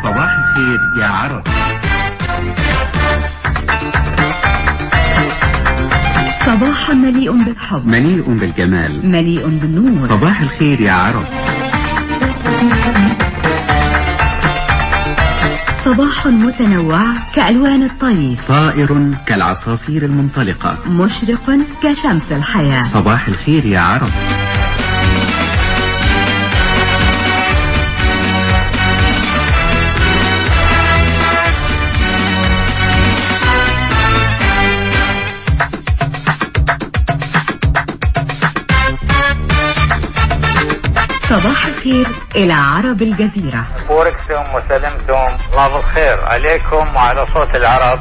صباح الخير يا عرب صباح مليء بالحب مليء بالجمال مليء بالنور صباح الخير يا عرب صباح متنوع كألوان الطيف طائر كالعصافير المنطلقة مشرق كشمس الحياة صباح الخير يا عرب صباح الخير إلى عرب الجزيرة بوركتم وسلمتم الله بالخير عليكم وعلى صوت العرب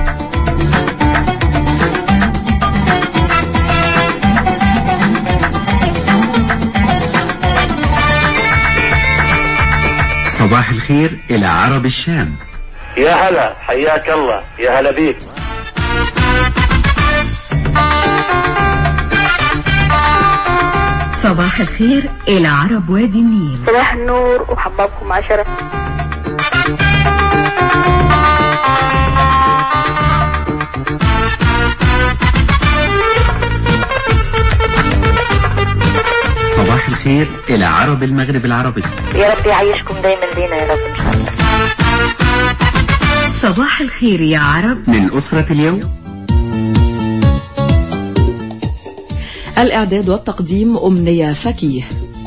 صباح الخير إلى عرب الشام يا هلا حياك الله يا هلا بيك صباح الخير إلى عرب وادي النيل صباح النور وحبابكم عشرة صباح الخير إلى عرب المغرب العربي يا رب يعيشكم دايما لينا يا رب ان شاء الله صباح الخير يا عرب من أسرة اليوم الإعداد والتقديم أمنية فكيه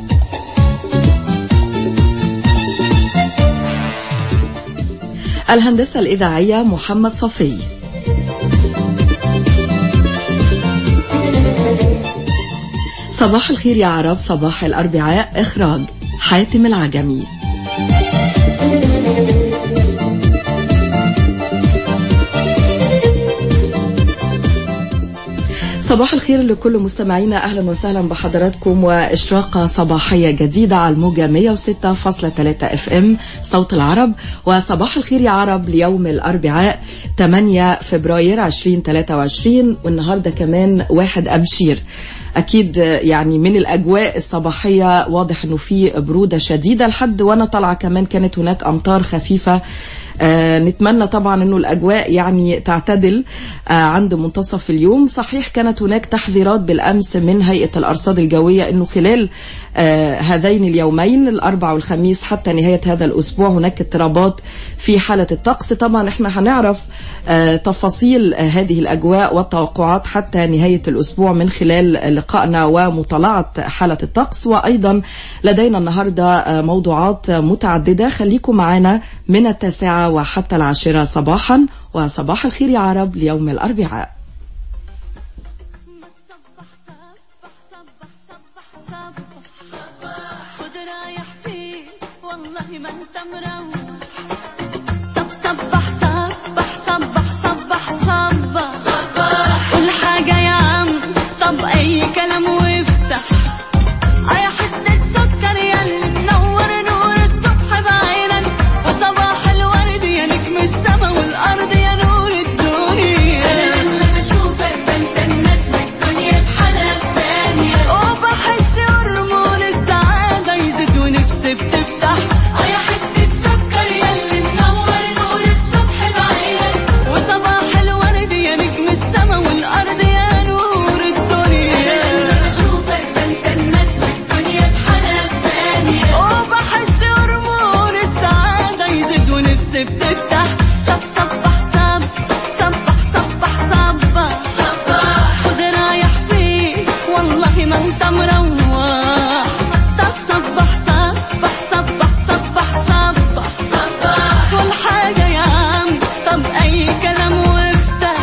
الهندسة الإذاعية محمد صفي صباح الخير يا عرب صباح الأربعاء إخراج حاتم العجمي صباح الخير لكل مستمعينا اهلا وسهلا بحضراتكم واشراقه صباحيه جديده على الموجه 106.3 اف ام صوت العرب وصباح الخير يا عرب ليوم الاربعاء 8 فبراير 2023 والنهارده كمان واحد ابشير اكيد يعني من الاجواء الصباحيه واضح انه في بروده شديده لحد وانا طالعه كمان كانت هناك امطار خفيفه آه نتمنى طبعا انه الاجواء يعني تعتدل آه عند منتصف اليوم صحيح كانت هناك تحذيرات بالامس من هيئه الارصاد الجويه انه خلال آه هذين اليومين الاربع والخميس حتى نهايه هذا الاسبوع هناك اضطرابات في حاله الطقس طبعا احنا هنعرف آه تفاصيل آه هذه الاجواء والتوقعات حتى نهايه الاسبوع من خلال لقائنا ومطالعه حاله الطقس وايضا لدينا النهارده آه موضوعات متعدده خليكم معنا من التاسعه وحتى العاشره صباحا وصباح الخير يا عرب ليوم الاربعاء خد رايح فين والله ما انت مروح طب صبح صبح صبح صبح صبح صبح قول حاجة يا عم طب أي كلام وافتح أي حتة سكر ياللي منور نور الصبح بعينك وصباح الورد يا نجم السما والأرض يا نور الدنيا أنا لما بشوفك بنسى الناس والدنيا بحالها في ثانية وبحس هرمون السعادة يزيد ونفسي بتفتح آه يا حتة سكر ياللي منور نور الصبح بعينك وصباح الورد يا نجم السما والأرض يا نور أنا الدنيا لما بشوفك بنسى الناس والدنيا بحالها في ثانية وبحس هرمون السعادة يزيد ونفسي بتفتح طب صبح صب صبح صبح صبح صباح خد رايح فين والله ما انت مروح طب صبح صبح صبح صبح صبح صباح كل حاجة يا عم طب أي كلام وافتح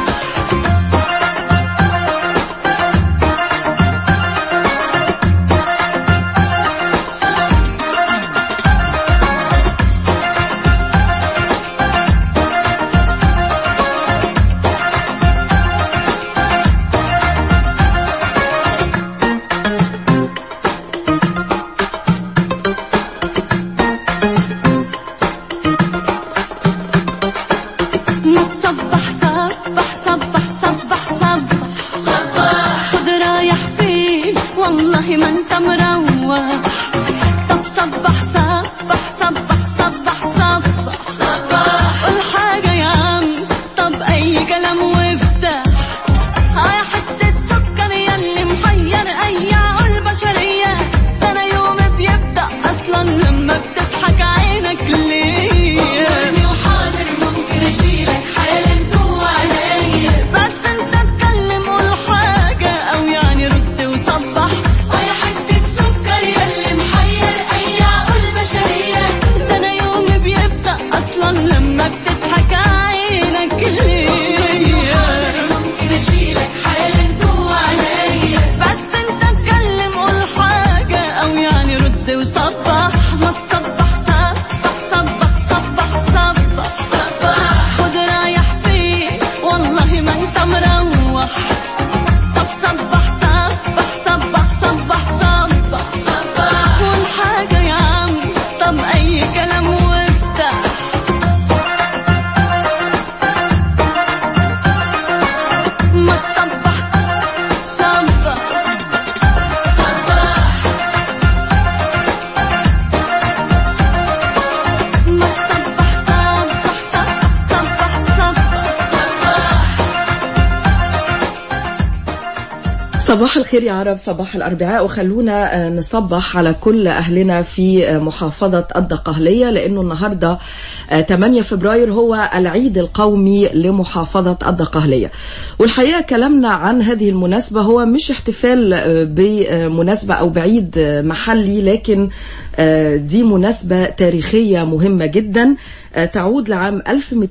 صباح الخير يا عرب صباح الأربعاء وخلونا آه، نصبح على كل أهلنا في آه، محافظة الدقهلية لأنه النهاردة آه، 8 فبراير هو العيد القومي لمحافظة الدقهلية والحقيقة كلامنا عن هذه المناسبة هو مش احتفال آه، بمناسبة أو بعيد آه، محلي لكن آه، دي مناسبة تاريخية مهمة جدا آه، تعود لعام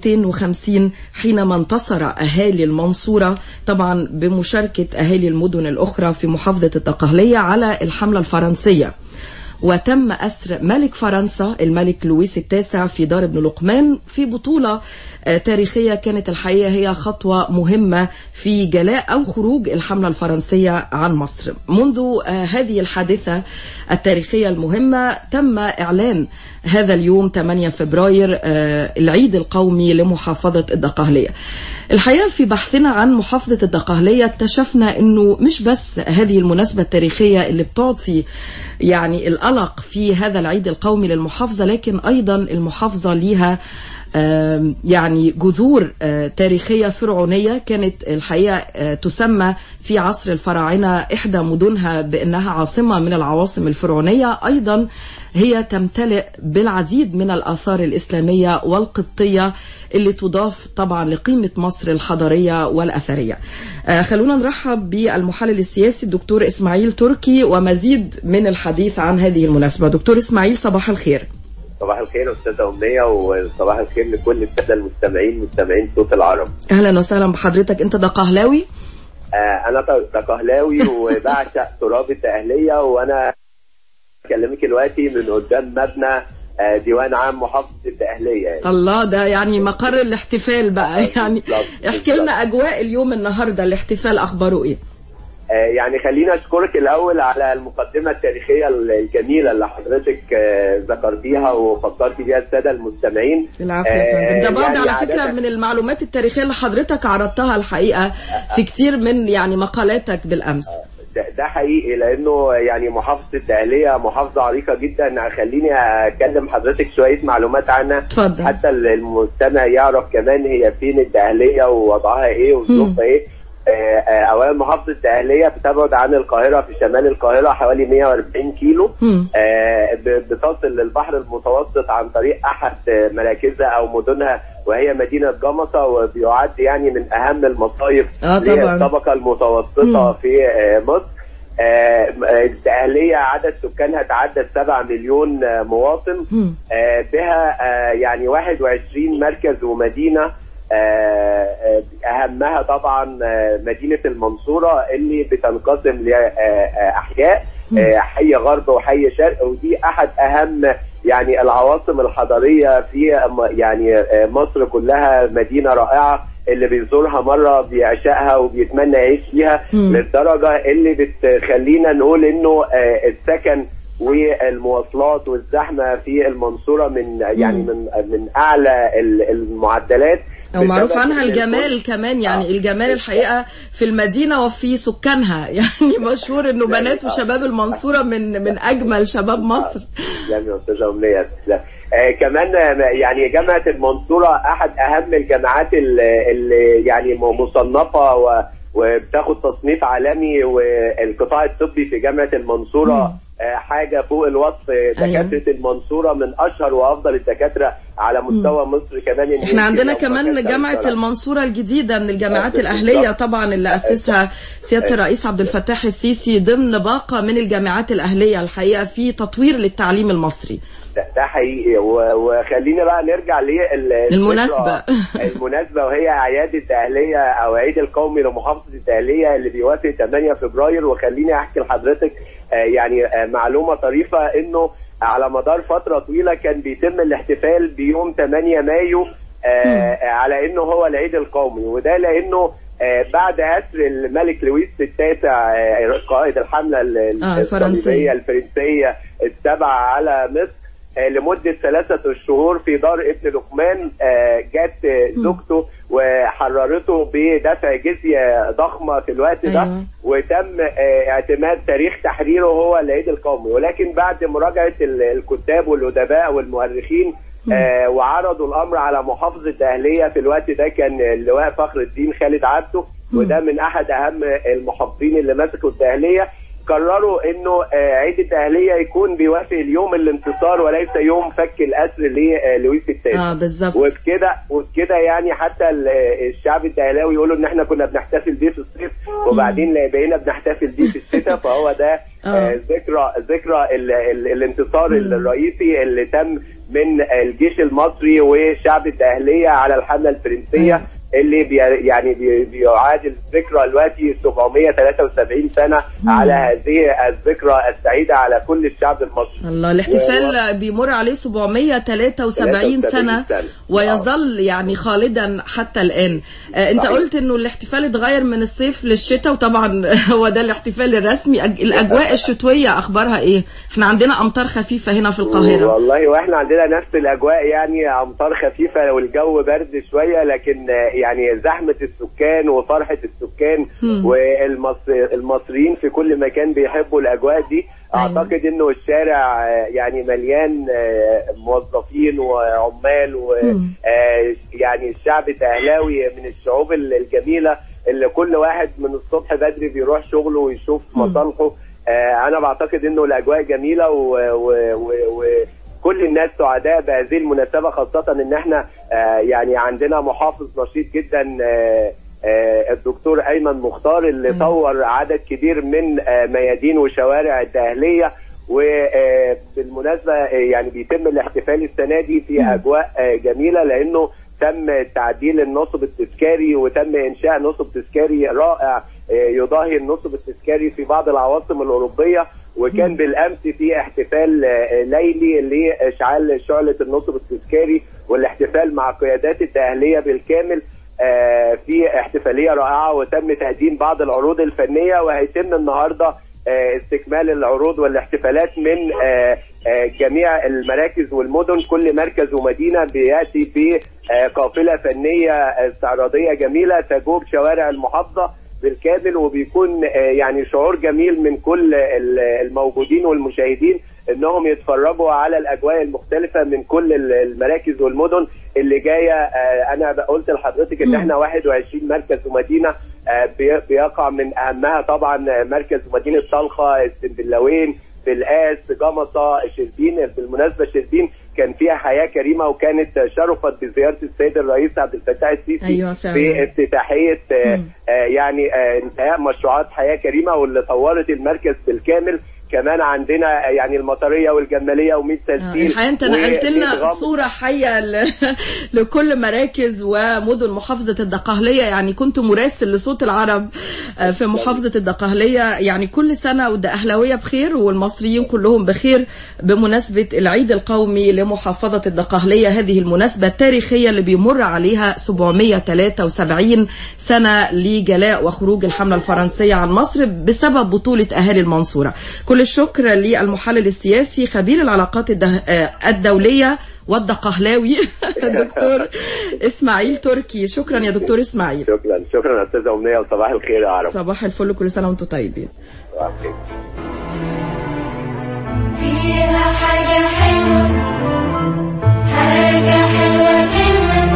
1250 حينما انتصر أهالي المنصورة طبعا بمشاركة أهالي المدن الأخرى في محافظة الدقهلية على الحملة الفرنسية وتم أسر ملك فرنسا الملك لويس التاسع في دار ابن لقمان في بطولة آه، تاريخية كانت الحقيقة هي خطوة مهمة في جلاء أو خروج الحملة الفرنسية عن مصر منذ آه، هذه الحادثة التاريخية المهمة تم إعلان هذا اليوم 8 فبراير آه، العيد القومي لمحافظة الدقهلية الحقيقة في بحثنا عن محافظة الدقهلية اكتشفنا أنه مش بس هذه المناسبة التاريخية اللي بتعطي يعني القلق في هذا العيد القومي للمحافظة لكن أيضا المحافظة ليها آم، يعني جذور آه، تاريخية فرعونية كانت الحقيقة آه، تسمى في عصر الفراعنة إحدى مدنها بأنها عاصمة من العواصم الفرعونية أيضا هي تمتلئ بالعديد من الآثار الإسلامية والقبطية اللي تضاف طبعا لقيمة مصر الحضارية والأثرية آه، خلونا نرحب بالمحلل السياسي الدكتور إسماعيل تركي ومزيد من الحديث عن هذه المناسبة دكتور إسماعيل صباح الخير صباح الخير استاذه امنيه وصباح الخير لكل الساده المستمعين مستمعين صوت العرب أهلا وسهلا بحضرتك أنت دقهلاوي آه انا دقهلاوي وبعشق تراب الدقهليه وانا بكلمك دلوقتي من قدام مبنى آه ديوان عام محافظه الدقهليه يعني. الله ده يعني مقر الاحتفال بقى يعني بالظبط، احكي لنا بالظبط. أجواء اليوم النهاردة الاحتفال أخباره إيه آه يعني خليني اشكرك الاول على المقدمه التاريخيه الجميله اللي حضرتك آه ذكرتيها وفكرتي بيها الساده المستمعين العفو يا فندم. ده بعض يعني على فكرة عادة- من المعلومات التاريخية اللي حضرتك عرضتها الحقيقة في كتير من يعني مقالاتك بالأمس ده, ده حقيقي لانه يعني محافظه الدقهليه محافظه عريقه جدا خليني اكلم حضرتك شويه معلومات عنها اتفضل. حتى المستمع يعرف كمان هي فين الدقهليه ووضعها ايه وظروفها ايه آه، آه، اولا محافظه الدقهليه بتبعد عن القاهره في شمال القاهره حوالي 140 كيلو مم. آه، ب- بتصل للبحر المتوسط عن طريق احد آه، مراكزها او مدنها وهي مدينه جمصه وبيعد يعني من اهم المصايف آه، طبعاً. للطبقه المتوسطه مم. في آه، مصر آه، آه، الدقهلية عدد سكانها تعدى 7 مليون آه، مواطن مم. آه، بها آه، يعني 21 مركز ومدينة آه، آه، أهمها طبعا آه، مدينة المنصورة اللي بتنقسم لأحياء حي غرب وحي شرق ودي أحد أهم يعني العواصم الحضارية في م- يعني آه، مصر كلها مدينة رائعة اللي بيزورها مرة بيعشقها وبيتمنى يعيش فيها مم. للدرجة اللي بتخلينا نقول انه آه، السكن والمواصلات والزحمة في المنصورة من يعني من من اعلى ال- المعدلات أو معروف بسبب عنها إن الجمال كمان يعني آه. الجمال الحقيقة في المدينة وفي سكانها يعني مشهور انه يعني بنات آه. وشباب المنصورة من من اجمل شباب مصر يعني يا استاذه امنيه تسلم. آه كمان آه، يعني جامعه المنصوره احد اهم الجامعات اللي, اللي يعني م- مصنفه و وبتاخد تصنيف عالمي والقطاع الطبي في جامعه المنصوره آه، حاجه فوق الوصف آه، أيوة. دكاتره المنصوره من اشهر وافضل الدكاتره على مستوى مصر كمان إن احنا عندنا يمكن لو ما كمان كانش جامعة أكتر. المنصورة الجديدة من الجامعات آه، الأهلية بالظبط. طبعا اللي أسسها سيادة الرئيس عبد الفتاح السيسي ضمن باقة من الجامعات الأهلية الحقيقة في تطوير للتعليم المصري ده, ده حقيقي و- وخلينا بقى نرجع للمناسبة المناسبة. المناسبة وهي أعياد الدقهلية أو عيد القومي لمحافظة الدقهلية اللي بيوافق 8 فبراير وخليني أحكي لحضرتك آه، يعني آه، معلومة طريفة إنه على مدار فترة طويلة كان بيتم الاحتفال بيوم 8 مايو آه، على إنه هو العيد القومي وده لأنه آه، بعد أسر الملك لويس التاسع آه، قائد الحملة ال- آه، الفرنسية. الصليبية الفرنسية السبعة على مصر آه، لمدة ثلاثة شهور في دار ابن لقمان آه، جت آه، زوجته وحررته بدفع جزية ضخمة في الوقت ده أيوة. وتم آه، اعتماد تاريخ تحريره هو العيد القومي ولكن بعد مراجعة ال- الكتاب والأدباء والمؤرخين آه وعرضوا الأمر على محافظة الدهلية في الوقت ده كان اللواء فخر الدين خالد عبده وده من احد اهم المحافظين اللي مسكوا الدهليه قرروا انه آه، عيد الدهليه يكون بيوافق اليوم الانتصار وليس يوم فك الاسر للويس الثالث اه بالظبط وبكده وبكده يعني حتى ال- الشعب الدهلاوي يقولوا ان احنا كنا بنحتفل بيه في الصيف وبعدين بقينا بنحتفل بيه في الشتاء فهو ده آه. آه، ذكرى ذكرى ال- ال- الانتصار الرئيسي اللي تم من الجيش المصري والشعب الدهليه على الحمله الفرنسيه اللي بي يعني بي بيعادل ذكرى دلوقتي 773 سنه على هذه الذكرى السعيده على كل الشعب المصري الله الاحتفال بيمر عليه 773 سنة سنة. ويظل يعني خالدا حتى الآن آه، انت صحيح. قلت انه الاحتفال اتغير من الصيف للشتاء وطبعا هو ده الاحتفال الرسمي أج- الاجواء الشتوية اخبارها ايه احنا عندنا امطار خفيفة هنا في القاهرة والله واحنا عندنا نفس الاجواء يعني امطار خفيفه والجو برد شويه لكن آه، يعني زحمه السكان وفرحه السكان مم. والمصريين في كل مكان بيحبوا الاجواء دي أيوة. اعتقد انه الشارع آه، يعني مليان آه، موظفين وعمال مم. ويعني الشعب الاهلاوي من الشعوب ال- الجميله اللي كل واحد من الصبح بدري بيروح شغله ويشوف مم. مصالحه آه، انا بعتقد انه الاجواء جميله و, و, و, و كل الناس سعداء بهذه المناسبة خاصة ان احنا آه، يعني عندنا محافظ نشيط جدا آه، آه، الدكتور ايمن مختار اللي مم. طور عدد كبير من آه، ميادين وشوارع الدهلية وبالمناسبة يعني بيتم الاحتفال السنة دي في اجواء آه، جميلة لانه تم تعديل النصب التذكاري وتم انشاء نصب تذكاري رائع آه، يضاهي النصب التذكاري في بعض العواصم الاوروبيه وكان بالامس في احتفال آه، ليلي لاشعال شعله النصب التذكاري والاحتفال مع قيادات الدهليه بالكامل آه، في احتفاليه رائعه وتم تقديم بعض العروض الفنيه وهيتم النهارده آه، استكمال العروض والاحتفالات من آه، آه، جميع المراكز والمدن كل مركز ومدينه بياتي بقافله فنيه استعراضيه جميله تجوب شوارع المحافظه بالكامل وبيكون آه، يعني شعور جميل من كل ال- الموجودين والمشاهدين انهم يتفرجوا على الاجواء المختلفه من كل ال- المراكز والمدن اللي جايه آه، انا قلت لحضرتك ان احنا 21 مركز ومدينه آه، بي- بيقع من اهمها طبعا مركز ومدينه طلخه السنبلاوين بلقاس جمصه شربين بالمناسبه شربين كان فيها حياه كريمه وكانت شرفت بزياره السيد الرئيس عبد الفتاح السيسي أيوة فعلا. في افتتاحيه آه، مم. آه، يعني آه، انتهاء مشروعات حياه كريمه واللي طورت المركز بالكامل كمان عندنا آه، يعني المطريه والجماليه وميت آه، تسجيل الحقيقة انت نقلت لنا وإدغام- صورة حية ل... لكل مراكز ومدن محافظة الدقهلية يعني كنت مراسل لصوت العرب آه، في محافظة الدقهلية يعني كل سنة والدقهلاوية بخير والمصريين كلهم بخير بمناسبة العيد القومي لمحافظة الدقهلية هذه المناسبة التاريخية اللي بيمر عليها 773 سنة لجلاء وخروج الحملة الفرنسية عن مصر بسبب بطولة أهالي المنصورة كل الشكر للمحلل السياسي خبير العلاقات الده... آه، الدولية والدقهلاوي الدكتور اسماعيل تركي شكرا يا دكتور اسماعيل شكرا شكرا استاذه امنيه وصباح الخير يا عرب صباح الفل كل سنة وانتم طيبين صباح الخير. فيها حاجة حلوة حاجة حلوة منك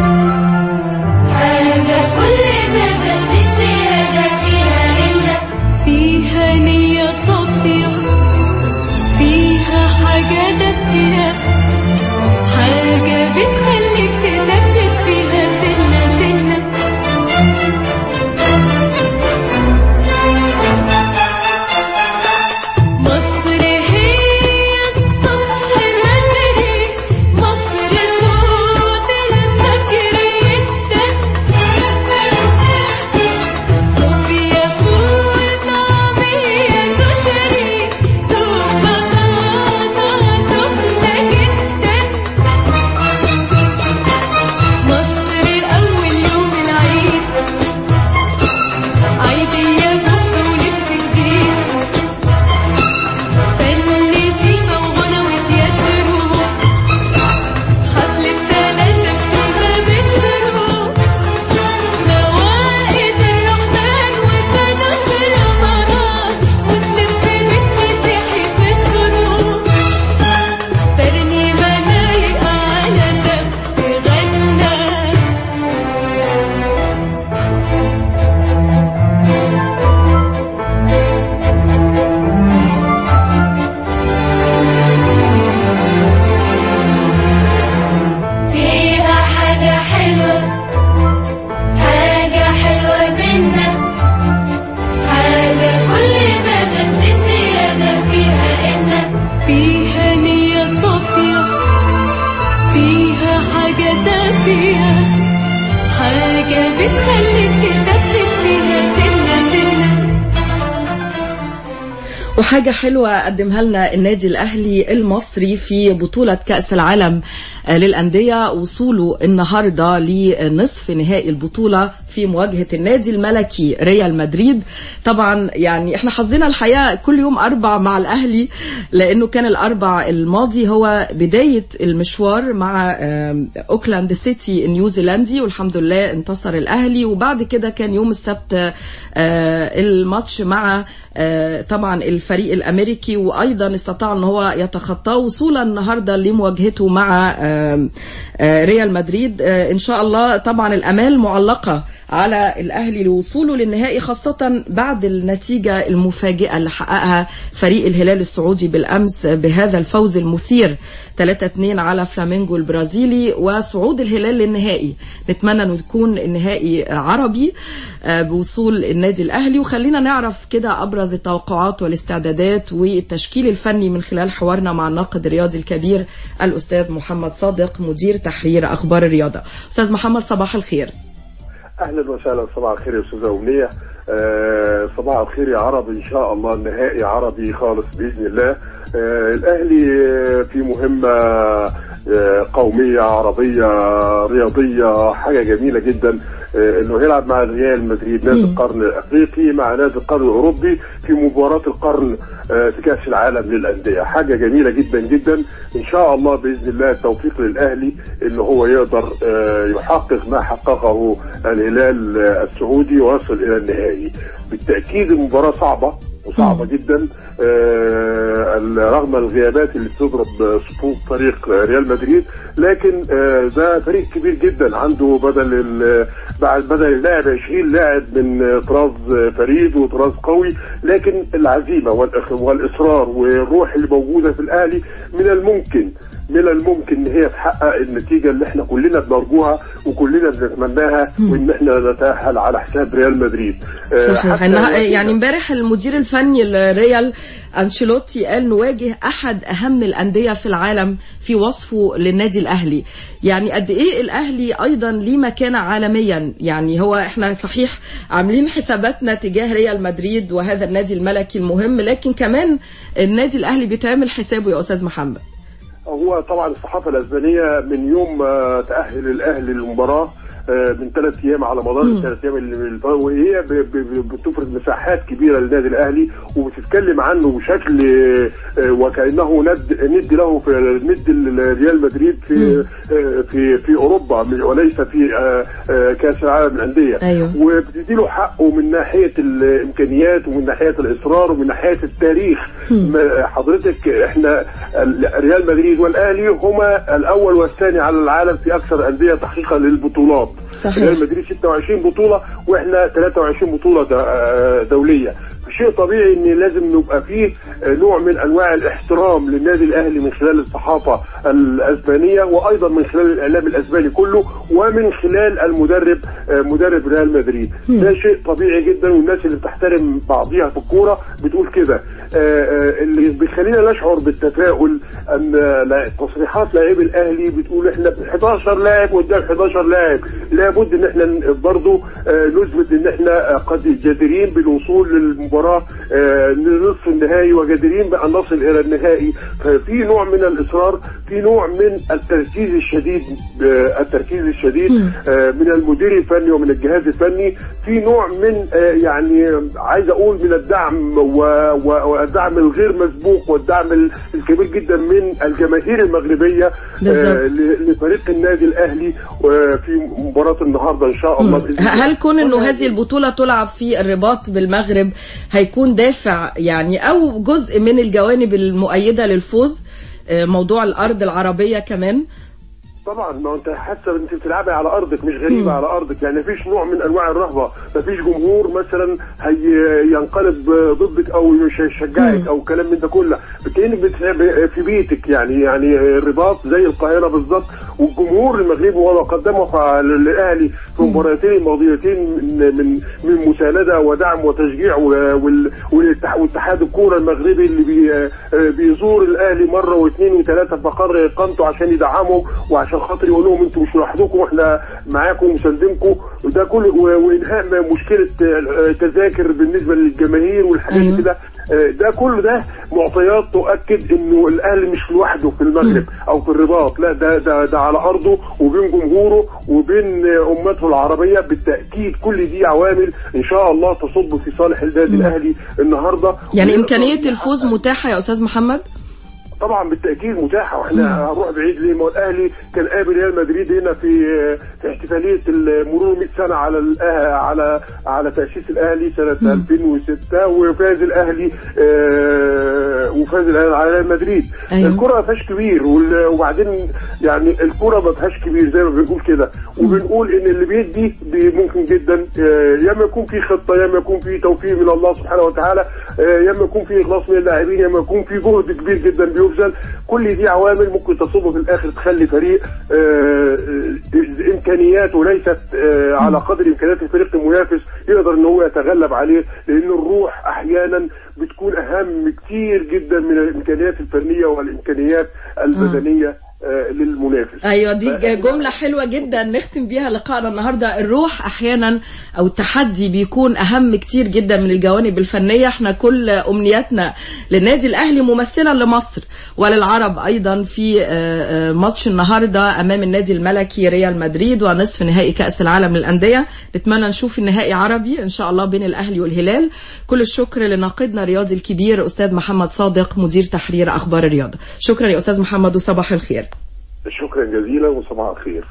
حاجة كل ما بتزيد زيادة فيها إنك فيها نية صافية فيها حاجة دافية حاجة بتخليك تثبت فيها سنة سنة مصر هي الصبح بدري فيها حاجة دافية حاجة بتخليك تدبك فيها سنة سنة وحاجة حلوة قدمها لنا النادي الأهلي المصري في بطولة كأس العالم آه، للأندية وصوله النهاردة لنصف نهائي البطولة في مواجهة النادي الملكي ريال مدريد طبعا يعني احنا حظنا الحقيقة كل يوم أربع مع الأهلي لأنه كان الأربع الماضي هو بداية المشوار مع آم، أوكلاند سيتي النيوزيلندي والحمد لله انتصر الأهلي وبعد كده كان يوم السبت آه، الماتش مع آه، طبعا الفريق الامريكي وايضا استطاع ان هو يتخطاه وصولا النهارده لمواجهته مع آم، آه، ريال مدريد آه، ان شاء الله طبعا الامال معلقه على الاهلي لوصوله للنهائي خاصه بعد النتيجه المفاجئه اللي حققها فريق الهلال السعودي بالامس بهذا الفوز المثير 3-2 على فلامينجو البرازيلي وصعود الهلال للنهائي نتمنى انه يكون النهائي عربي آه، بوصول النادي الاهلي وخلينا نعرف كده ابرز التوقعات والاستعدادات والتشكيل الفني من خلال حوارنا مع الناقد الرياضي الكبير الاستاذ محمد صادق مدير تحرير اخبار الرياضه استاذ محمد صباح الخير اهلا وسهلا صباح الخير يا استاذه امنيه آه صباح الخير يا عرب ان شاء الله النهائي عربي خالص باذن الله آه الاهلي آه، في مهمه آه قوميه عربيه رياضيه حاجه جميله جدا آه انه يلعب مع ريال مدريد نادي القرن الافريقي مع نادي القرن الاوروبي في مباراه القرن آه في كاس العالم للانديه حاجه جميله جدا جدا ان شاء الله باذن الله التوفيق للاهلي ان هو يقدر آه يحقق ما حققه الهلال آه، السعودي ويصل الى النهائي بالتاكيد المباراه صعبه وصعبة جدا آه رغم الغيابات اللي بتضرب صفوف فريق ريال مدريد لكن آه ده فريق كبير جدا عنده بدل ال- بعد بدل اللاعب 20 لاعب من طراز فريد وطراز قوي لكن العزيمة والإخ- والإصرار والروح اللي موجودة في الأهلي من الممكن من الممكن ان هي تحقق النتيجه اللي احنا كلنا بنرجوها وكلنا بنتمناها وان احنا نتاهل على حساب ريال مدريد آه، صحيح حتى إنها الوقت يعني ده- امبارح المدير الفني للريال انشيلوتي قال نواجه احد اهم الانديه في العالم في وصفه للنادي الاهلي يعني قد ايه الاهلي ايضا ليه مكانه عالميا يعني هو احنا صحيح عاملين حساباتنا تجاه ريال مدريد وهذا النادي الملكي المهم لكن كمان النادي الاهلي بيتعمل حسابه يا استاذ محمد هو طبعا الصحافه الاسبانيه من يوم ما تاهل الاهلي للمباراه آه، من ثلاث ايام على مدار الثلاث ايام اللي اللي- وهي ب- ب- ب- بتفرض مساحات كبيره للنادي الاهلي وبتتكلم عنه بشكل آه، وكانه ند ند له في ند ريال مدريد في آه، في في اوروبا مش- وليس في آه، آه، كاس العالم للانديه أيوه. وبتدي له حقه من ناحيه الامكانيات ومن ناحيه الاصرار ومن ناحيه التاريخ ما- حضرتك احنا ال- ريال مدريد والاهلي هما الاول والثاني على العالم في اكثر انديه تحقيقا للبطولات صحيح. ريال مدريد 26 بطوله واحنا 23 بطوله د- آه، دوليه شيء طبيعي ان لازم نبقى فيه آه، نوع من انواع الاحترام للنادي الاهلي من خلال الصحافه الاسبانيه وايضا من خلال الاعلام الاسباني كله ومن خلال المدرب آه، مدرب ريال مدريد ده شيء طبيعي جدا والناس اللي بتحترم بعضيها في الكوره بتقول كده آه، آه، اللي بيخلينا نشعر بالتفاؤل ان آه، لا- تصريحات لاعبي الاهلي بتقول احنا ب 11 لاعب قدام 11 لاعب لابد ان احنا ن- برضو آه، نثبت ان احنا آه، قد جديرين بالوصول للمباراه آه، لنصف النهائي وجديرين بان نصل الى النهائي ففي نوع من الاصرار في نوع من التركيز الشديد آه، التركيز الشديد آه، من المدير الفني ومن الجهاز الفني في نوع من آه، يعني عايز اقول من الدعم و- و- والدعم الغير مسبوق والدعم ال- الكبير جدا من الجماهير المغربيه بالظبط. آه، ل- لفريق النادي الاهلي آه، في مباراه النهارده ان شاء الله بإذن الله. هل كون انه هذه البطوله تلعب في الرباط بالمغرب هيكون دافع يعني او جزء من الجوانب المؤيده للفوز آه، موضوع الارض العربيه كمان طبعا ما انت حاسه انت بتلعبي على ارضك مش غريبه على ارضك يعني مفيش نوع من انواع الرهبه مفيش جمهور مثلا هي ينقلب ضدك او مش هيشجعك او كلام من ده كله بتلاقينك بت- في بيتك يعني يعني الرباط زي القاهره بالظبط والجمهور المغربي وما قدمه ف- للاهلي في المباراتين الماضيتين من من من مسانده ودعم وتشجيع و- وال- والاتح- واتحاد الكوره المغربي اللي بي آه، بيزور الاهلي مره واثنين وثلاثه في مقر اقامته عشان يدعمهم وعشان خاطر يقول لهم انتوا مش لوحدكم احنا معاكم ومساندينكم وده كله و- وانهاء مشكله آه، تذاكر بالنسبه للجماهير والحاجات أيوة. كده آه، ده كله ده معطيات تؤكد انه الاهلي مش لوحده في المغرب او في الرباط لا ده ده ده على ارضه وبين جمهوره وبين آه، امته العربيه بالتاكيد كل دي عوامل ان شاء الله تصب في صالح النادي الاهلي النهارده يعني ويقدر امكانيه يحقق- الفوز متاحه يا استاذ محمد طبعا بالتاكيد متاحه واحنا هنروح بعيد ليه ما هو الاهلي كان قابل ريال مدريد هنا في في احتفاليه مرور 100 سنه على الأه- على على تاسيس الاهلي سنه 2006 وفاز الاهلي آه، وفاز الاهلي على ريال مدريد أيوة. الكره ما فيهاش كبير وال- وبعدين يعني الكره ما فيهاش كبير زي ما بنقول كده وبنقول ان اللي بيدي بي- ممكن جدا آه، يا اما يكون في خطه يا اما يكون في توفيق من الله سبحانه وتعالى آه، يا اما يكون في اخلاص من اللاعبين يا اما يكون في جهد كبير جدا بيبذل كل دي عوامل ممكن تصب في الاخر تخلي فريق آه، آه، امكانياته ليست آه، على قدر امكانيات الفريق المنافس يقدر ان هو يتغلب عليه لان الروح احيانا بتكون اهم كتير جدا من الامكانيات الفنيه والامكانيات البدنيه آه، للمنافس ايوه دي ج- جمله حلوه جدا نختم بيها لقائنا النهارده الروح احيانا او التحدي بيكون اهم كتير جدا من الجوانب الفنيه احنا كل امنياتنا للنادي الاهلي ممثلا لمصر وللعرب ايضا في آه، آه، ماتش النهارده امام النادي الملكي ريال مدريد ونصف نهائي كاس العالم للانديه نتمنى نشوف النهائي عربي ان شاء الله بين الاهلي والهلال كل الشكر لناقدنا الرياضي الكبير استاذ محمد صادق مدير تحرير اخبار الرياضه شكرا يا استاذ محمد وصباح الخير شكرا جزيلا وصباح الخير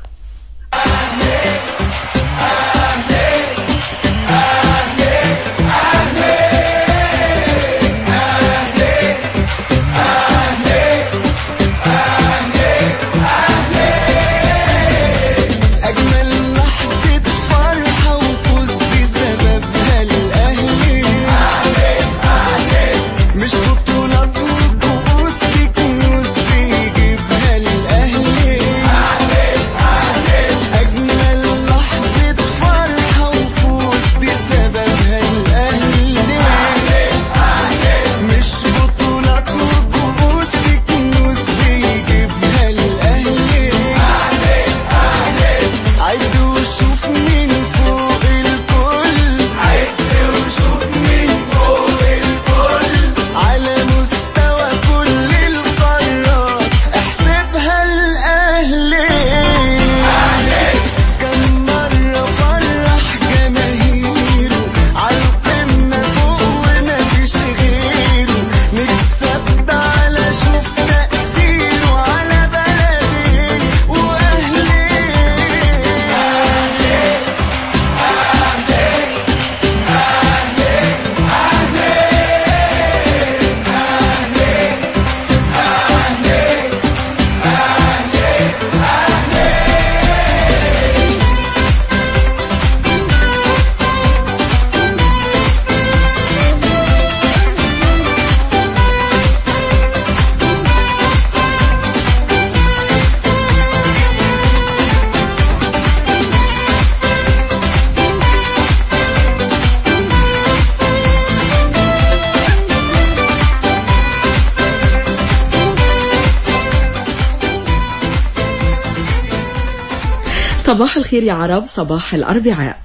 أجمل لحظة فرحة وفوز بسببها الأهلي مش بطولات وكؤوس دي كنوز بيجيبها الأهلي أجمل لحظة فرحة وفوز بسببها الأهلي مش بطولات وكؤوس دي كنوز بيجيبها الأهلي عد وشوف مين فوق الكل عد وشوف مين فوق الكل على مستوى كل القارات احسبها الأهلي كم مرة فرح جماهيره عالقمة فوق ومفيش غيره نكسب ده على شوف تأثيره على بلدي وأهلي صباح الخير يا عرب صباح الأربعاء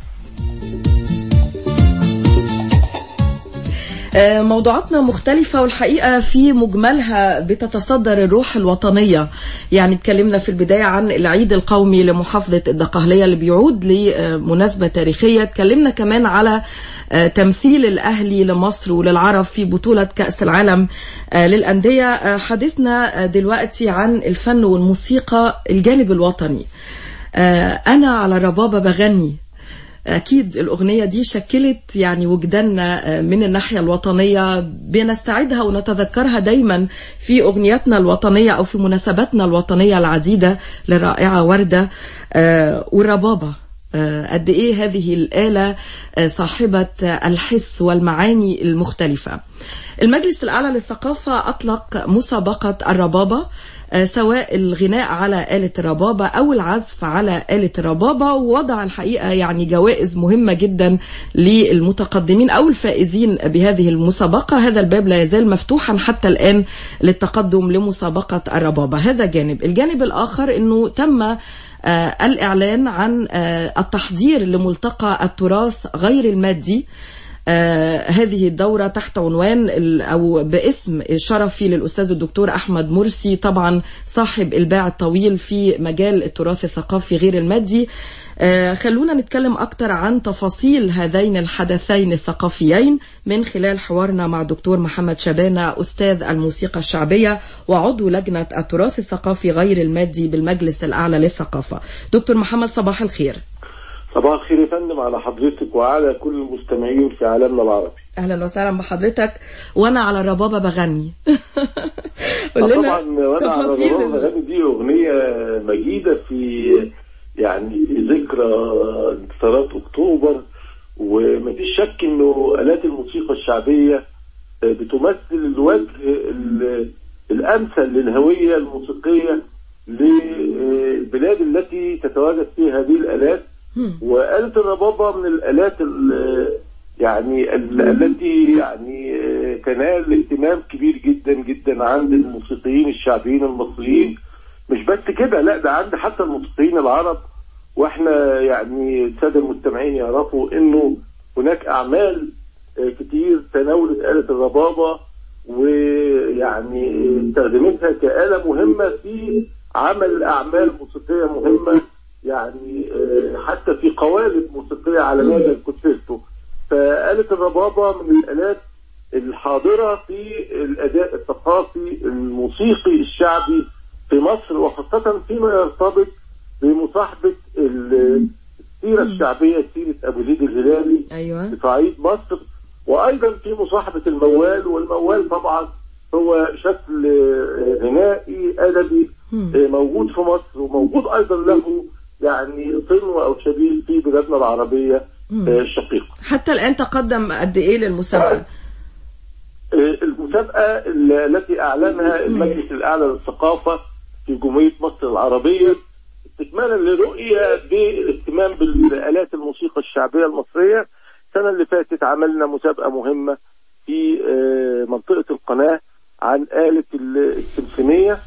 آه، موضوعاتنا مختلفة والحقيقة في مجملها بتتصدر الروح الوطنية يعني اتكلمنا في البداية عن العيد القومي لمحافظة الدقهلية اللي بيعود لمناسبة تاريخية اتكلمنا كمان على آه، تمثيل الأهلي لمصر وللعرب في بطولة كأس العالم آه، للأندية آه، حديثنا آه، دلوقتي عن الفن والموسيقى الجانب الوطني آه، أنا على ربابة بغني أكيد الأغنية دي شكلت يعني وجداننا آه، من الناحية الوطنية بنستعيدها ونتذكرها دايما في أغنياتنا الوطنية أو في مناسباتنا الوطنية العديدة للرائعة وردة آه، والربابة آه، قد إيه هذه الآلة آه، صاحبة آه، الحس والمعاني المختلفة المجلس الأعلى للثقافة أطلق مسابقة الربابة آه، سواء الغناء على آلة الربابة أو العزف على آلة الربابة ووضع الحقيقة يعني جوائز مهمة جدا للمتقدمين أو الفائزين بهذه المسابقة هذا الباب لا يزال مفتوحا حتى الآن للتقدم لمسابقة الربابة هذا جانب الجانب الآخر أنه تم آه، الإعلان عن آه، التحضير لملتقى التراث غير المادي آه هذه الدورة تحت عنوان ال- أو باسم شرفي للأستاذ الدكتور أحمد مرسي طبعا صاحب الباع الطويل في مجال التراث الثقافي غير المادي آه خلونا نتكلم أكتر عن تفاصيل هذين الحدثين الثقافيين من خلال حوارنا مع دكتور محمد شبانة أستاذ الموسيقى الشعبية وعضو لجنة التراث الثقافي غير المادي بالمجلس الأعلى للثقافة دكتور محمد صباح الخير صباح الخير يا فندم على حضرتك وعلى كل المستمعين في عالمنا العربي اهلا وسهلا بحضرتك وانا على الربابه بغني قول لنا طبعا وانا على تفاصيل ضرورة ال- الأغاني دي اغنيه مجيده في يعني في ذكرى انتصارات اكتوبر ومفيش شك انه الات الموسيقى الشعبيه بتمثل الوجه ال- الامثل للهويه الموسيقيه للبلاد التي تتواجد فيها هذه الالات وآلة الربابة من الآلات ال- يعني ال- التي يعني آه، تنال اهتمام كبير جدا جدا عند الموسيقيين الشعبيين المصريين مش بس كده لا ده عند حتى الموسيقيين العرب واحنا يعني الساده المستمعين يعرفوا انه هناك اعمال آه، كتير تناولت آلة الربابة ويعني استخدمتها كآلة مهمة في عمل أعمال موسيقية مهمة يعني آه، حتى في قوالب موسيقية على مدى الكونسيرتو فآلة الربابة من الآلات الحاضرة في الأداء الثقافي الموسيقي الشعبي في مصر وخاصة فيما يرتبط بمصاحبة ال- السيرة الشعبية سيرة أبو زيد الهلالي ايوه في صعيد مصر وأيضا في مصاحبة الموال والموال طبعا هو شكل آه، غنائي أدبي آه، موجود في مصر وموجود أيضا له يعني صنو أو شبيه في بلادنا العربية آه، الشقيقة حتى الان تقدم قد ايه للمسابقه آه، المسابقة ال- التي أعلنها المجلس الأعلى للثقافة في جمهورية مصر العربية استكمالا لرؤية بالاهتمام بالآلات الموسيقى الشعبية المصرية السنة اللي فاتت عملنا مسابقة مهمة في آه، منطقة القناة عن آلة ال- السمسمية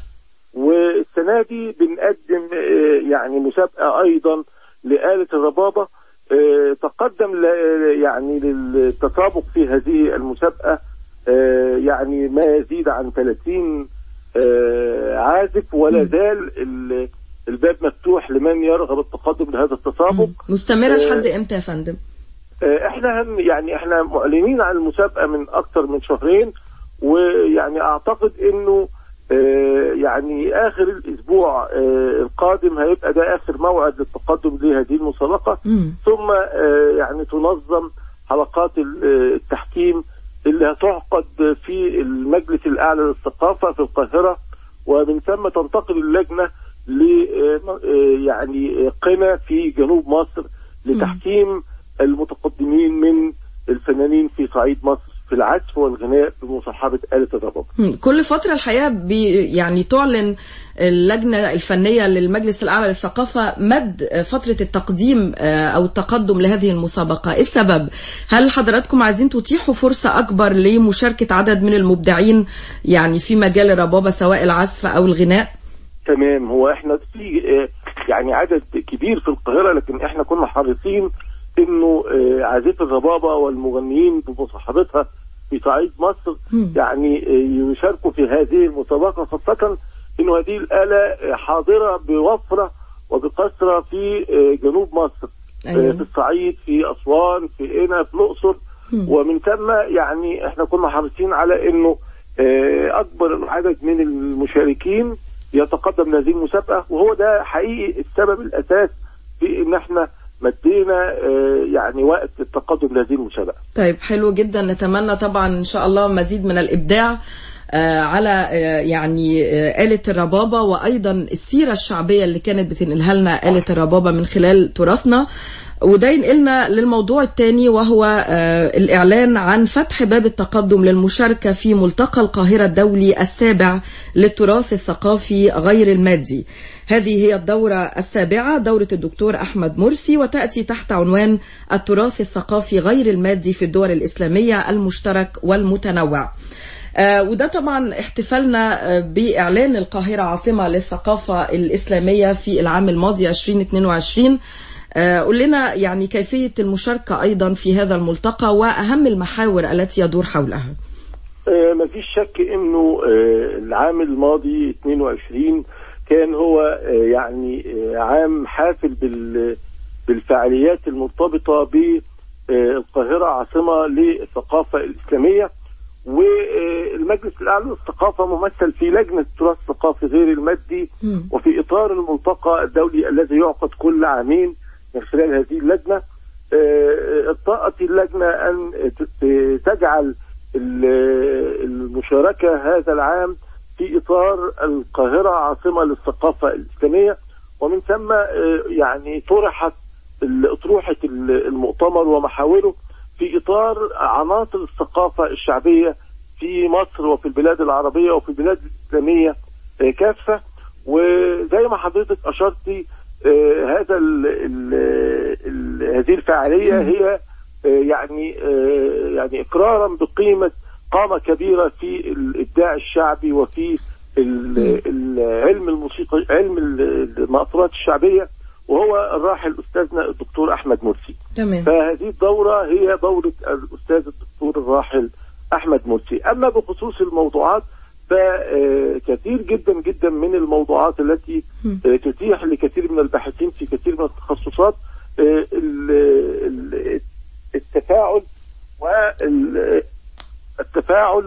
والسنة دي بنقدم آه، يعني مسابقة أيضا لآلة الربابة آه، تقدم ل- يعني للتسابق في هذه المسابقة آه، يعني ما يزيد عن 30 آه، عازف ولا زال ال- الباب مفتوح لمن يرغب التقدم لهذا التسابق مستمره آه، لحد امتى يا فندم آه، احنا هم يعني احنا معلنين عن المسابقه من اكثر من شهرين ويعني اعتقد انه آه، يعني اخر الاسبوع آه، القادم هيبقى ده اخر موعد للتقدم لهذه المسابقه ثم آه، يعني تنظم حلقات ال- آه، التحكيم اللي هتعقد في المجلس الاعلى للثقافه في القاهره ومن ثم تنتقل اللجنه ل آه، آه، يعني آه، قنا في جنوب مصر لتحكيم المتقدمين من الفنانين في صعيد مصر في العزف والغناء بمصاحبه آلة الرباب. مم. كل فترة الحقيقة بي يعني تعلن اللجنة الفنية للمجلس الأعلى للثقافة مد فترة التقديم آه، أو التقدم لهذه المسابقة إيه السبب؟ هل حضراتكم عايزين تتيحوا فرصة أكبر لمشاركة عدد من المبدعين يعني في مجال الربابة سواء العزف أو الغناء؟ تمام هو احنا في آه، يعني عدد كبير في القاهره لكن احنا كنا حريصين انه آه، عازف الربابه والمغنيين بمصاحبتها في صعيد مصر يعني آه، يشاركوا في هذه المسابقه خاصه انه هذه الاله آه، حاضره بوفره وبكثره في آه، جنوب مصر أيوة. آه، في الصعيد في اسوان في قنا في الاقصر ومن ثم يعني احنا كنا حريصين على انه آه، اكبر عدد من المشاركين يتقدم لهذه المسابقه وهو ده حقيقي السبب الاساس في ان احنا مدينا آه، يعني وقت التقدم لهذه المسابقه. طيب حلو جدا نتمنى طبعا إن شاء الله مزيد من الإبداع آه، على آه، يعني آه، آلة الربابة وأيضا السيرة الشعبية اللي كانت بتنقلها لنا آلة الربابة من خلال تراثنا وده ينقلنا للموضوع الثاني وهو آه، الإعلان عن فتح باب التقدم للمشاركة في ملتقى القاهرة الدولي السابع للتراث الثقافي غير المادي هذه هي الدورة السابعة دورة الدكتور أحمد مرسي وتأتي تحت عنوان التراث الثقافي غير المادي في الدول الإسلامية المشترك والمتنوع آه، وده طبعا احتفالنا آه، بإعلان القاهرة عاصمة للثقافة الإسلامية في العام الماضي 2022 آه، قول لنا يعني كيفية المشاركة أيضا في هذا الملتقى وأهم المحاور التي يدور حولها آه، مفيش شك انه آه، العام الماضي 22 كان هو آه، يعني آه، عام حافل بال- بالفعاليات المرتبطة بالقاهرة عاصمة للثقافة الإسلامية والمجلس الأعلى للثقافة ممثل في لجنة التراث الثقافي غير المادي وفي إطار الملتقى الدولي الذي يعقد كل عامين من خلال هذه اللجنة آه، اطاقت اللجنة أن ت- ت- تجعل ال- المشاركة هذا العام في إطار القاهرة عاصمة للثقافة الإسلامية ومن ثم آه، يعني طرحت ال- أطروحة ال- المؤتمر ومحاوره في إطار عناصر الثقافة الشعبية في مصر وفي البلاد العربية وفي البلاد الإسلامية آه، كافة وزي ما حضرتك أشرتي آه، هذا ال ال ال هذه الفعالية هي آه، يعني آه، يعني إقرارا بقيمة قامة كبيرة في الإبداع الشعبي وفي ال- العلم الموسيقى علم ال- المأثورات الشعبية وهو الراحل أستاذنا الدكتور أحمد مرسي تمام فهذه الدورة هي دورة الأستاذ الدكتور الراحل أحمد مرسي أما بخصوص الموضوعات فكثير جدا جدا من الموضوعات التي آه، تتيح لكثير من الباحثين في كثير من التخصصات آه، ال- ال- التفاعل وال التفاعل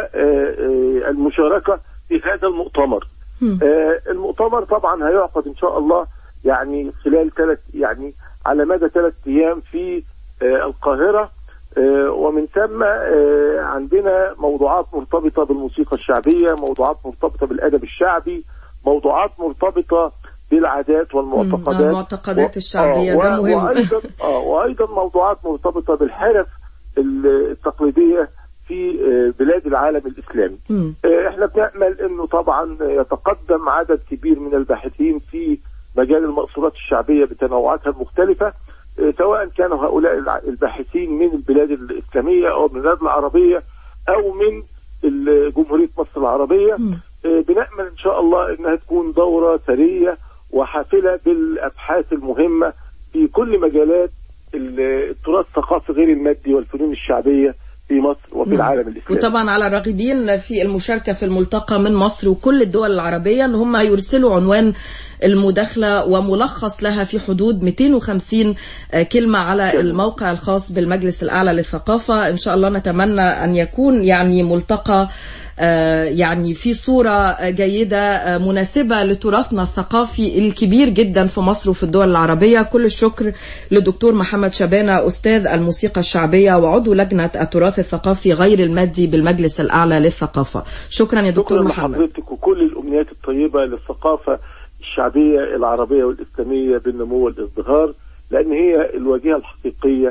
والمشاركة في هذا المؤتمر آه، المؤتمر طبعا هيعقد ان شاء الله يعني خلال ثلاث يعني على مدى ثلاث ايام في آه، القاهره آه، ومن ثم آه، عندنا موضوعات مرتبطه بالموسيقى الشعبيه، موضوعات مرتبطه بالادب الشعبي، موضوعات مرتبطه بالعادات والمعتقدات المعتقدات الشعبية، آه، ده و- مهم. وايضا اه وايضا موضوعات مرتبطه بالحرف ال- التقليديه في آه، بلاد العالم الاسلامي. آه، احنا بنامل انه طبعا يتقدم عدد كبير من الباحثين في مجال المأثورات الشعبيه بتنوعاتها المختلفه آه، سواء كانوا هؤلاء الع- الباحثين من البلاد الاسلاميه او من البلاد العربيه او من ال- جمهوريه مصر العربيه آه، بنامل ان شاء الله انها تكون دوره ثريه وحافله بالابحاث المهمه في كل مجالات ال- التراث الثقافي غير المادي والفنون الشعبيه في مصر وفي نعم. العالم الاسلامي. وطبعا على الراغبين في المشاركة في الملتقى من مصر وكل الدول العربية ان هم يرسلوا عنوان المداخلة وملخص لها في حدود 250 كلمة على الموقع الخاص بالمجلس الأعلى للثقافة إن شاء الله نتمنى أن يكون يعني ملتقى آه، يعني في صورة جيدة آه، مناسبة لتراثنا الثقافي الكبير جدا في مصر وفي الدول العربية كل الشكر للدكتور محمد شبانة أستاذ الموسيقى الشعبية وعضو لجنة التراث الثقافي غير المادي بالمجلس الأعلى للثقافة شكرا يا دكتور شكرا محمد لحضرتك وكل الامنيات الطيبه للثقافه الشعبيه العربيه والاسلاميه بالنمو والازدهار لان هي الواجهه الحقيقيه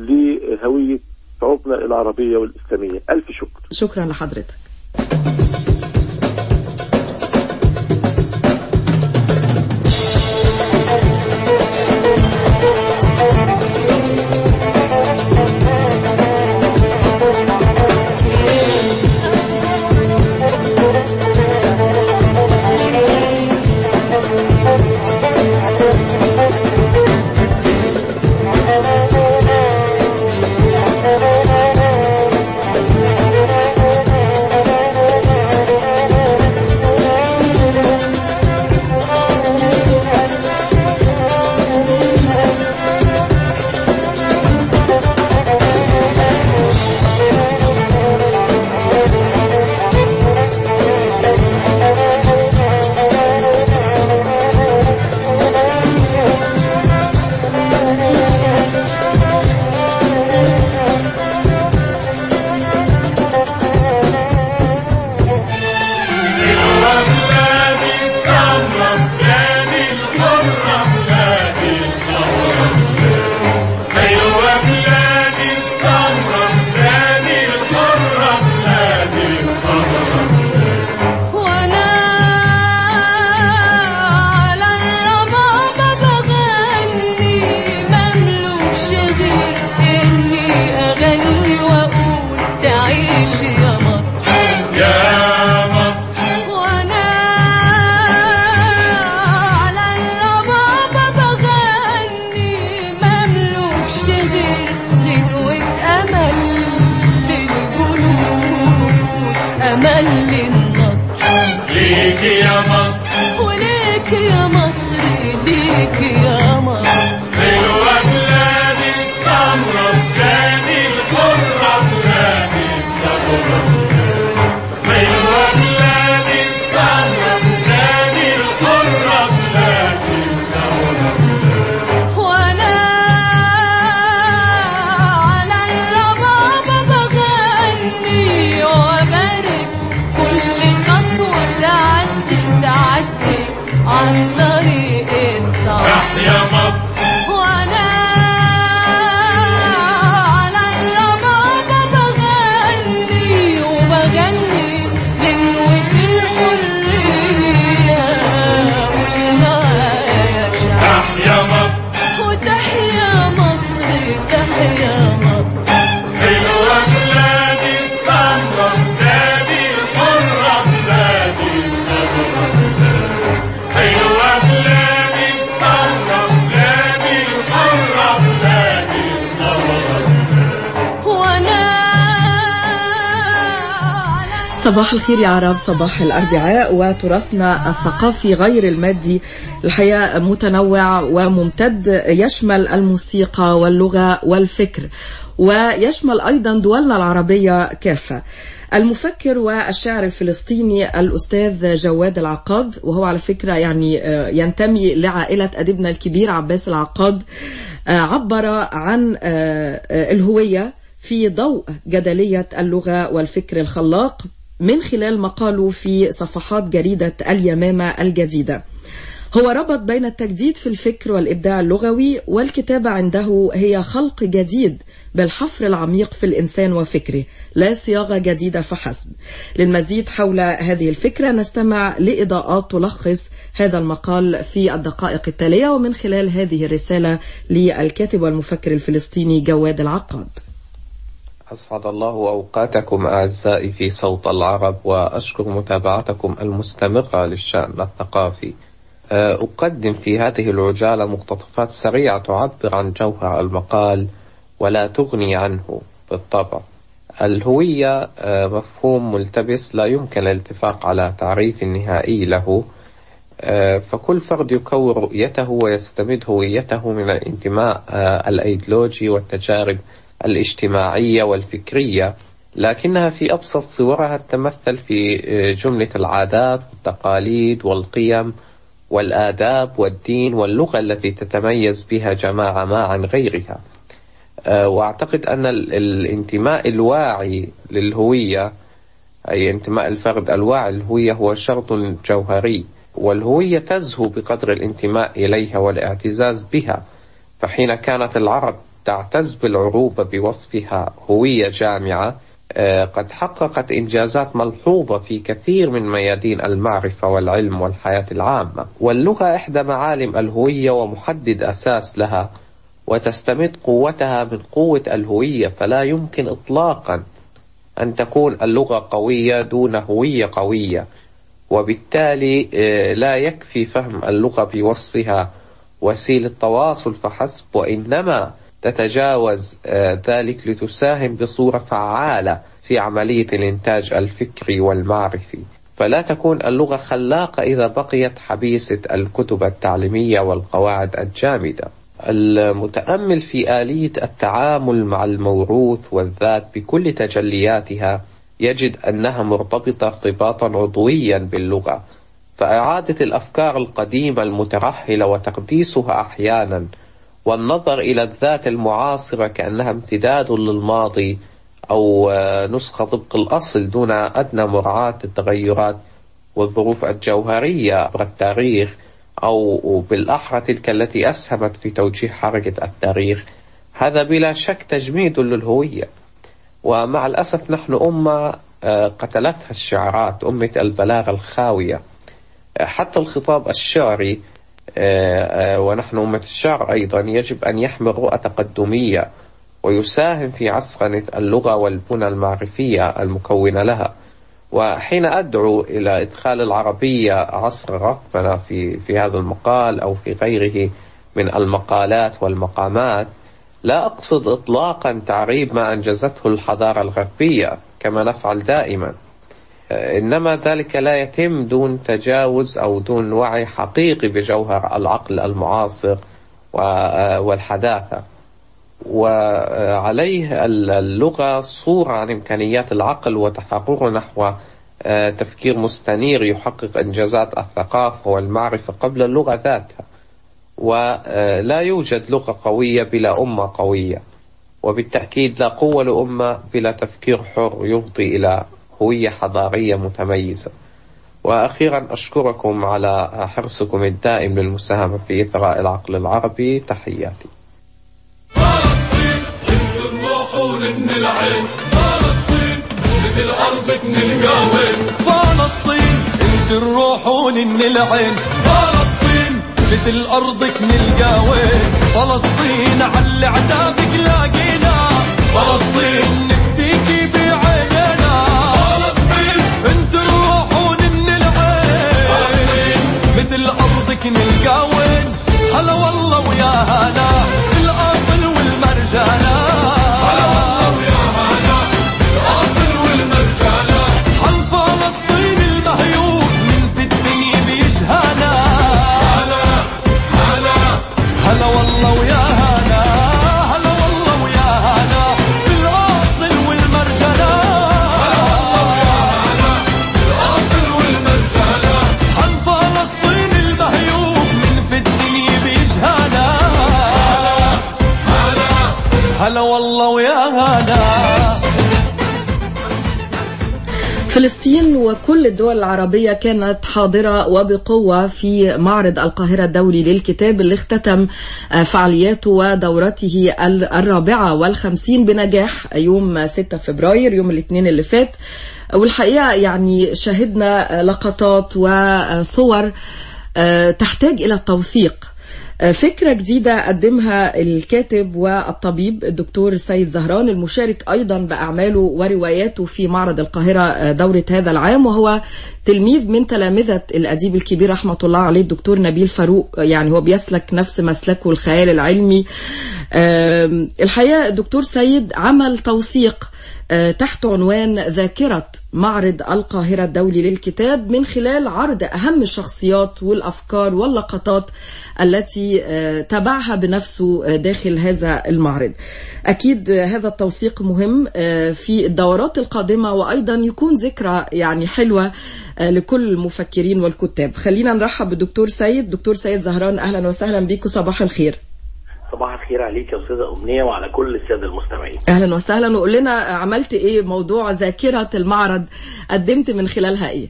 لهويه شعوبنا العربيه والاسلاميه الف شكر شكرا لحضرتك Thank you. عليك يا مصر حلوة بلادي السمرة بلادي الحرة بلادي الثورة حلوة بلادي السمرة بلادي الحرة بلادي الثورة وانا على الربابة بغني وبارك كل خطوة تعدي تعدي عن طريق الصعب تحيا مصر وانا على الربابة بغني وبغني لنوة الحرية والمعايا شعب تحيا مصر وتحيا مصر تحيا مصر حلوة بلادي السمرة بلادي الحرة بلادي الثورة حلوة بلادي السمرة بلادي الحرة بلادي الثورة وانا صباح الخير يا عرب صباح الأربعاء وتراثنا الثقافي غير المادي الحقيقة متنوع وممتد يشمل الموسيقى واللغة والفكر ويشمل أيضا دولنا العربية كافة المفكر والشاعر الفلسطيني الأستاذ جواد العقاد وهو على فكرة يعني آه، ينتمي لعائلة أديبنا الكبير عباس العقاد آه، عبر عن آه، آه، الهوية في ضوء جدلية اللغة والفكر الخلاق من خلال مقاله في صفحات جريدة اليمامة الجديدة هو ربط بين التجديد في الفكر والإبداع اللغوي والكتابة عنده هي خلق جديد بالحفر العميق في الإنسان وفكره لا صياغة جديدة فحسب للمزيد حول هذه الفكرة نستمع لإضاءات تلخص هذا المقال في الدقائق التالية ومن خلال هذه الرسالة للكاتب والمفكر الفلسطيني جواد العقاد أسعد الله أوقاتكم أعزائي في صوت العرب وأشكر متابعتكم المستمرة للشأن الثقافي أه، أقدم في هذه العجالة مقتطفات سريعة تعبر عن جوهر المقال ولا تغني عنه بالطبع الهوية أه، مفهوم ملتبس لا يمكن الاتفاق على تعريف نهائي له أه، فكل فرد يكون رؤيته ويستمد هويته من الانتماء أه، الأيديولوجي والتجارب الاجتماعية والفكرية لكنها في أبسط صورها تتمثل في أه، جملة العادات والتقاليد والقيم والآداب والدين واللغة التي تتميز بها جماعة ما عن غيرها أه، وأعتقد أن ال- الانتماء الواعي للهوية أي انتماء الفرد الواعي للهوية هو شرط جوهري والهوية تزهو بقدر الانتماء إليها والاعتزاز بها فحين كانت العرب تعتز بالعروبة بوصفها هوية جامعة آه، قد حققت إنجازات ملحوظة في كثير من ميادين المعرفة والعلم والحياة العامة واللغة إحدى معالم الهوية ومحدد أساس لها وتستمد قوتها من قوة الهوية فلا يمكن إطلاقا أن تكون اللغة قوية دون هوية قوية وبالتالي آه، لا يكفي فهم اللغة بوصفها وسيلة تواصل فحسب وإنما تتجاوز آه، ذلك لتساهم بصورة فعالة في عملية الإنتاج الفكري والمعرفي فلا تكون اللغة خلاقة إذا بقيت حبيسة الكتب التعليمية والقواعد الجامدة المتأمل في آلية التعامل مع الموروث والذات بكل تجلياتها يجد أنها مرتبطة ارتباطا عضويا باللغة فإعادة الأفكار القديمة المترهلة وتقديسها أحيانا والنظر إلى الذات المعاصرة كأنها امتداد للماضي أو آه، نسخة طبق الأصل دون أدنى مراعاة التغيرات والظروف الجوهرية عبر التاريخ أو بالأحرى تلك التي أسهمت في توجيه حركة التاريخ هذا بلا شك تجميد للهوية ومع الأسف نحن أمة آه، قتلتها الشعارات أمة البلاغة الخاوية آه، حتى الخطاب الشعري آه، آه، ونحن أمة الشعر أيضا يجب أن يحمل رؤى تقدمية ويساهم في عصرنة اللغة والبنى المعرفية المكونة لها وحين أدعو إلى إدخال العربية عصر رقمنا في, في هذا المقال أو في غيره من المقالات والمقامات لا أقصد إطلاقا تعريب ما أنجزته الحضارة الغربية كما نفعل دائما آه، إنما ذلك لا يتم دون تجاوز أو دون وعي حقيقي بجوهر العقل المعاصر و- آه، والحداثة وعليه اللغة صورة عن إمكانيات العقل وتحرره نحو آه، تفكير مستنير يحقق إنجازات الثقافة والمعرفة قبل اللغة ذاتها ولا يوجد لغة قوية بلا أمة قوية وبالتأكيد لا قوة لأمة بلا تفكير حر يفضي إلى هوية حضارية متميزة وأخيرا أشكركم على حرصكم الدائم للمساهمة في إثراء العقل العربي تحياتي الروح ولن العين فلسطين مثل أرضك نلقاوين فلسطين انت الروح ولن العين فلسطين مثل أرضك نلقاوين فلسطين على عتابك لاقينا فلسطين نفديكي بعينينا فلسطين انت الروح ولن العين مثل أرضك نلقاوين هلا والله ويا هلا الأصل والمرجانة هلا والله ويا هلا الأصل والمرجانة عن فلسطين المهيوب من في الدنيا بيشهانا هلا هلا هلا والله ويا هلا هلا والله ويا هلا الأصل والمرجانة هلا والله ويا هلا الأصل والمرجانة عن فلسطين المهيوب من في الدنيا بيشهانا هلا هلا والله ويا هلا فلسطين وكل الدول العربية كانت حاضرة وبقوة في معرض القاهرة الدولي للكتاب اللي اختتم آه، فعالياته ودورته ال- الرابعة والخمسين بنجاح يوم 6 فبراير يوم الاثنين اللي فات والحقيقة يعني شهدنا آه، لقطات وصور آه، تحتاج إلى التوثيق فكرة جديدة قدمها الكاتب والطبيب الدكتور سيد زهران المشارك أيضا بأعماله ورواياته في معرض القاهرة دورة هذا العام وهو تلميذ من تلامذة الأديب الكبير رحمة الله عليه الدكتور نبيل فاروق يعني هو بيسلك نفس مسلكه الخيال العلمي آم، الحقيقة الدكتور سيد عمل توثيق آه، تحت عنوان ذاكرة معرض القاهرة الدولي للكتاب من خلال عرض أهم الشخصيات والأفكار واللقطات التي آه، تبعها بنفسه آه، داخل هذا المعرض أكيد آه، هذا التوثيق مهم آه، في الدورات القادمة وأيضا يكون ذكرى يعني حلوة آه، لكل المفكرين والكتاب خلينا نرحب بالدكتور سيد دكتور سيد زهران أهلا وسهلا بيكم صباح الخير صباح الخير عليك يا استاذه امنيه وعلى كل الساده المستمعين اهلا وسهلا وقول لنا عملت ايه موضوع ذاكره المعرض قدمت من خلالها ايه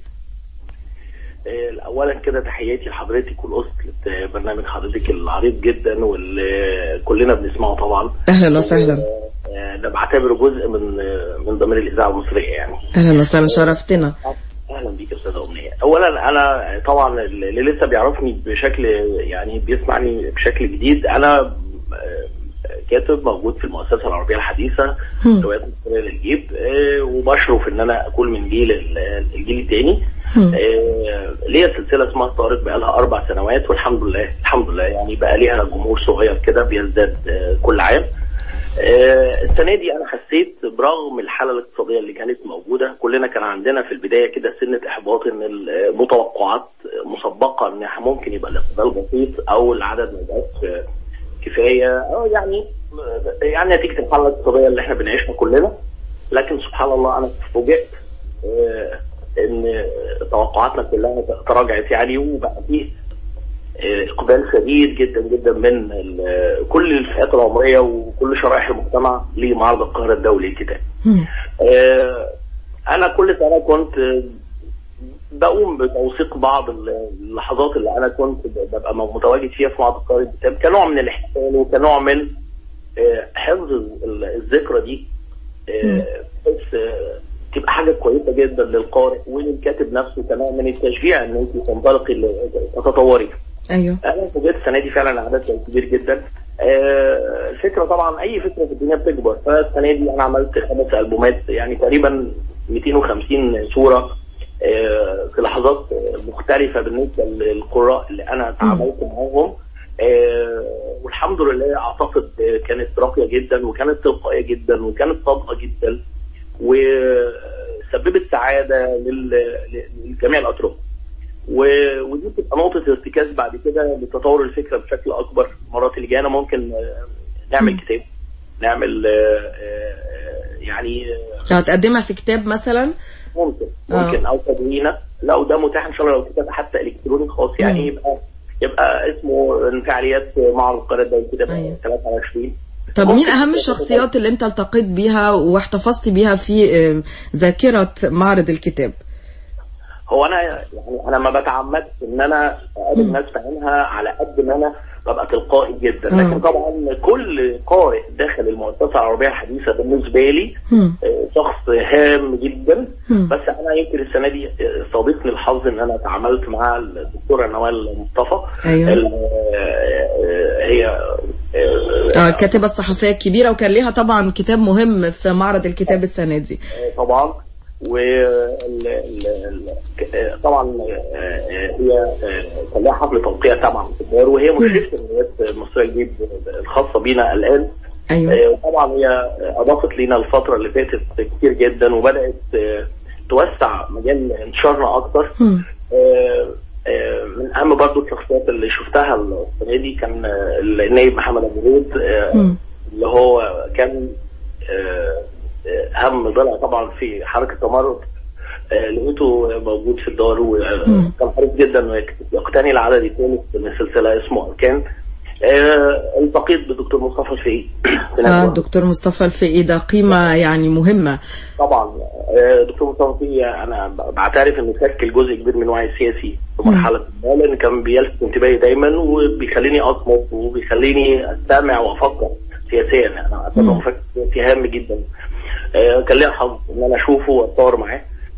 آه، اولا كده تحياتي لحضرتك والاسره برنامج حضرتك العريض جدا واللي كلنا بنسمعه طبعا اهلا وسهلا آه، ده بعتبره جزء من آه، من ضمير الاذاعه المصريه يعني اهلا وسهلا شرفتنا اهلا بيك يا استاذه امنيه اولا انا طبعا اللي لسه بيعرفني بشكل يعني بيسمعني بشكل جديد انا آه، كاتب موجود في المؤسسه العربيه الحديثه هم. روايات مصريه للجيب آه، وبشرف ان انا اكون من جيل ال- الجيل الثاني هم. آه، ليا سلسله اسمها الطارق بقى لها اربع سنوات والحمد لله الحمد لله يعني بقى ليها جمهور صغير كده بيزداد آه، كل عام آه، السنه دي انا حسيت برغم الحاله الاقتصاديه اللي كانت موجوده كلنا كان عندنا في البدايه كده سنه احباط ان المتوقعات مسبقه ان ممكن يبقى الاقبال بسيط او العدد ما يبقاش آه، كفايه او يعني يعني نتيجه الحاله الاقتصاديه اللي احنا بنعيشها كلنا لكن سبحان الله انا فوجئت آه، ان توقعاتنا كلها تراجعت يعني وبقى فيه آه، اقبال شديد جدا جدا من ال- كل الفئات العمريه وكل شرائح المجتمع لمعرض القاهره الدولي للكتاب. آه، انا كل سنه كنت آه، بقوم بتوثيق بعض اللحظات اللي انا كنت ببقى متواجد فيها في معرض القاهره للكتاب كنوع من الاحتفال وكنوع من آه، حفظ ال- الذكرى دي آه، بس آه، تبقى حاجه كويسه جدا للقارئ وللكاتب نفسه كنوع من التشجيع ان انت تنطلقي ل- تتطوري. ايوه انا فوجئت السنه دي فعلا عدد كان كبير جدا آه، الفكره طبعا اي فكره في الدنيا بتكبر فالسنه دي انا عملت خمس البومات يعني تقريبا 250 صوره آه، في لحظات آه، مختلفه بالنسبه للقراء اللي انا تعاملت معاهم آه، والحمد لله اعتقد آه، كانت راقيه جدا وكانت تلقائيه جدا وكانت صادقه جدا سببت سعاده لل- لجميع الاطراف و- ودي بتبقى نقطه ارتكاز بعد كده لتطور الفكره بشكل اكبر المرات اللي جايه ممكن آه، نعمل كتاب نعمل آه، آه، يعني آه، هتقدمها في كتاب مثلا ممكن ممكن او تدوينه لو ده متاح ان شاء الله لو كتاب حتى الكتروني خاص يعني مم. يبقى يبقى اسمه فعاليات معرض القاهره الدولي كده 23 طب مين ممكن اهم الشخصيات اللي انت التقيت بيها واحتفظت بيها في آه، ذاكرة معرض الكتاب هو انا يعني انا ما بتعمدش ان انا اقابل ناس بعينها على قد ما انا ببقى تلقائي جدا مم. لكن طبعا كل قارئ داخل المؤسسه العربيه الحديثه بالنسبه لي مم. آه، شخص هام جدا مم. بس انا يمكن السنه دي آه، صادفني الحظ ان انا تعاملت مع الدكتوره نوال مصطفى أيوة. ال- آه، آه، هي آه، آه، الكاتبة الصحفية الكبيرة وكان ليها طبعا كتاب مهم في معرض الكتاب السنة دي طبعا و ال- ال- ال- طبعا آه، هي آه، كان لها حفل توقيع طبعا في الدار وهي مشرفه الروايات المصريه الجديد الخاصه بينا الان ايوه آه، وطبعا هي اضافت لينا الفتره اللي فاتت كتير جدا وبدات آه، توسع مجال انتشارنا اكتر مم. آه، آه، من اهم برضو الشخصيات اللي شفتها السنه دي كان آه، النائب محمد ابو زيد آه، مم. اللي هو كان آه، آه، اهم ضلع طبعا في حركه تمرد آه، لقيته موجود في الدار مم. وكان حريص جدا انه يقتني العدد الثالث من سلسله اسمه اركان آه، التقيت بدكتور مصطفى الفقي في آه ندوة. الدكتور مصطفى الفقي ده قيمة يعني مهمة طبعا آه، دكتور مصطفى الفقي انا ب- بعترف انه شكل جزء كبير من وعي السياسي في مرحله ما لان كان بيلفت انتباهي دايما وبيخليني اصمت وبيخليني استمع وافكر سياسيا انا اعتبره مم. مفكر سياسي هام جدا آه، كان ليا الحظ ان انا اشوفه واتصور معاه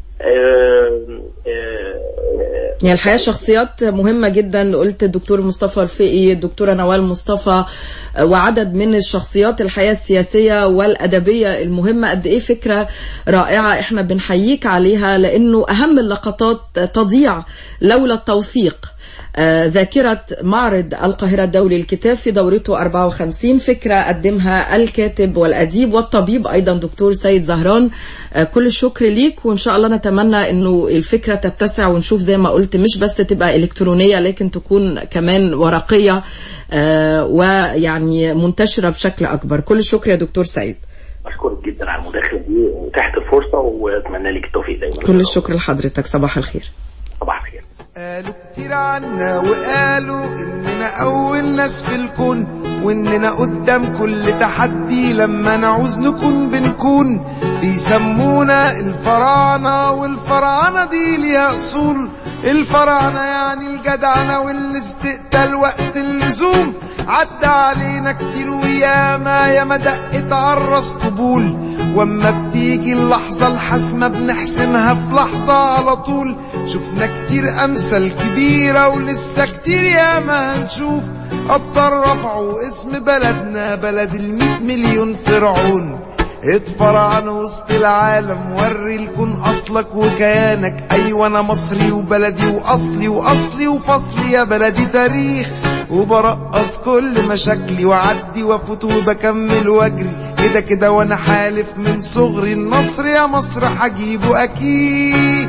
آه، آه، يعني الحقيقة شخصيات مهمة جدا قلت الدكتور مصطفى الفقي الدكتورة نوال مصطفى آه، وعدد من الشخصيات الحقيقة السياسية والأدبية المهمة قد إيه فكرة رائعة إحنا بنحييك عليها لأنه أهم اللقطات تضيع لولا التوثيق آه، ذاكرة معرض القاهرة الدولي للكتاب في دورته 54 فكرة قدمها الكاتب والأديب والطبيب أيضا دكتور سيد زهران آه، كل الشكر ليك وإن شاء الله نتمنى أنه الفكرة تتسع ونشوف زي ما قلت مش بس تبقى إلكترونية لكن تكون كمان ورقية آه، ويعني منتشرة بشكل أكبر كل الشكر يا دكتور سيد بشكرك جدا على المداخله دي وتحت الفرصه واتمنى لك التوفيق دايما كل الشكر لحضرتك صباح الخير صباح الخير قالوا كتير عنا وقالوا اننا اول ناس في الكون واننا قدام كل تحدي لما نعوز نكون بنكون بيسمونا الفراعنة والفراعنة دي ليها اصول الفراعنة يعني الجدعنة والاستقتال وقت اللزوم عدى علينا كتير وياما ياما دقت عالراس طبول واما بتيجي اللحظة الحاسمة بنحسمها في لحظة على طول شفنا كتير امثال كبيرة ولسه كتير ياما هنشوف ابطال رفعوا اسم بلدنا بلد المية مليون فرعون اتفرعن وسط العالم وري الكون اصلك وكيانك ايوه انا مصري وبلدي واصلي واصلي وفصلي يا بلدي تاريخ وبرقص كل مشاكلي وعدي وافوت وبكمل واجري كده كده وانا حالف من صغري النصر يا مصر هجيبه اكيد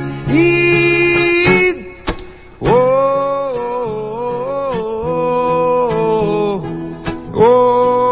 أوه.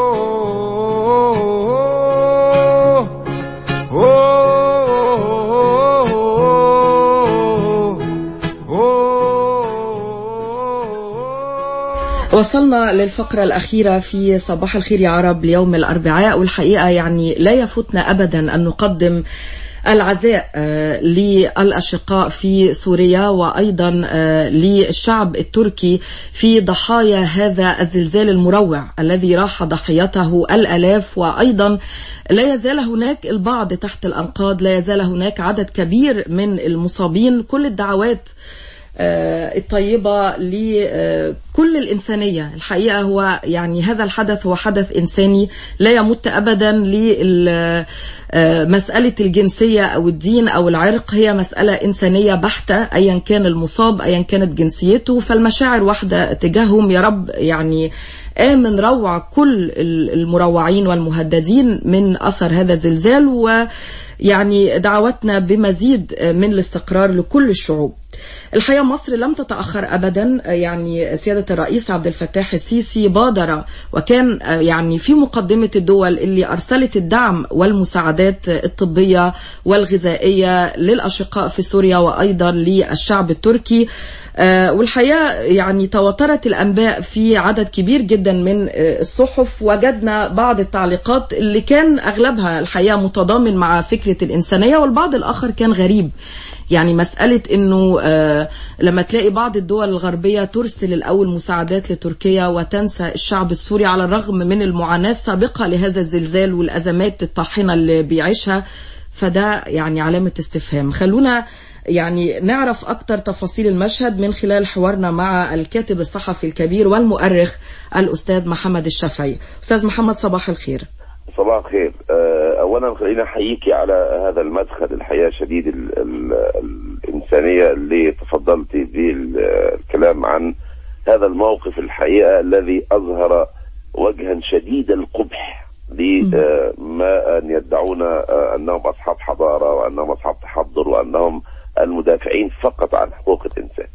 وصلنا للفقرة الأخيرة في صباح الخير يا عرب ليوم الأربعاء والحقيقة يعني لا يفوتنا أبدا أن نقدم العزاء آه، للأشقاء في سوريا وأيضا آه، للشعب التركي في ضحايا هذا الزلزال المروع الذي راح ضحيته الألاف وأيضا لا يزال هناك البعض تحت الأنقاض لا يزال هناك عدد كبير من المصابين كل الدعوات آه، الطيبة لكل الإنسانية الحقيقة هو يعني هذا الحدث هو حدث إنساني لا يمت أبدا لمسألة الجنسية أو الدين أو العرق هي مسألة إنسانية بحتة أيا كان المصاب أيا كانت جنسيته فالمشاعر واحدة تجاههم يا رب يعني آمن روع كل المروعين والمهددين من أثر هذا الزلزال و يعني دعوتنا بمزيد من الاستقرار لكل الشعوب الحقيقة مصر لم تتأخر أبدا يعني سيادة الرئيس عبد الفتاح السيسي بادر وكان يعني في مقدمة الدول اللي أرسلت الدعم والمساعدات الطبية والغذائية للأشقاء في سوريا وأيضا للشعب التركي آه، والحقيقة يعني تواترت الأنباء في عدد كبير جدا من آه، الصحف وجدنا بعض التعليقات اللي كان أغلبها الحقيقة متضامن مع فكرة الإنسانية والبعض الآخر كان غريب يعني مسألة انه آه لما تلاقي بعض الدول الغربية ترسل الأول مساعدات لتركيا وتنسى الشعب السوري على الرغم من المعاناة السابقة لهذا الزلزال والأزمات الطاحنة اللي بيعيشها فده يعني علامة استفهام خلونا يعني نعرف أكتر تفاصيل المشهد من خلال حوارنا مع الكاتب الصحفي الكبير والمؤرخ الأستاذ محمد الشافعي أستاذ محمد صباح الخير صباح الخير آه، اولا خلينا احييكي على هذا المدخل الحقيقه شديد ال ال الانسانيه اللي تفضلت بالكلام عن هذا الموقف الحقيقه الذي اظهر وجها شديد القبح لما ان يدعون آه، انهم اصحاب حضاره وانهم اصحاب تحضر وانهم المدافعين فقط عن حقوق الانسان.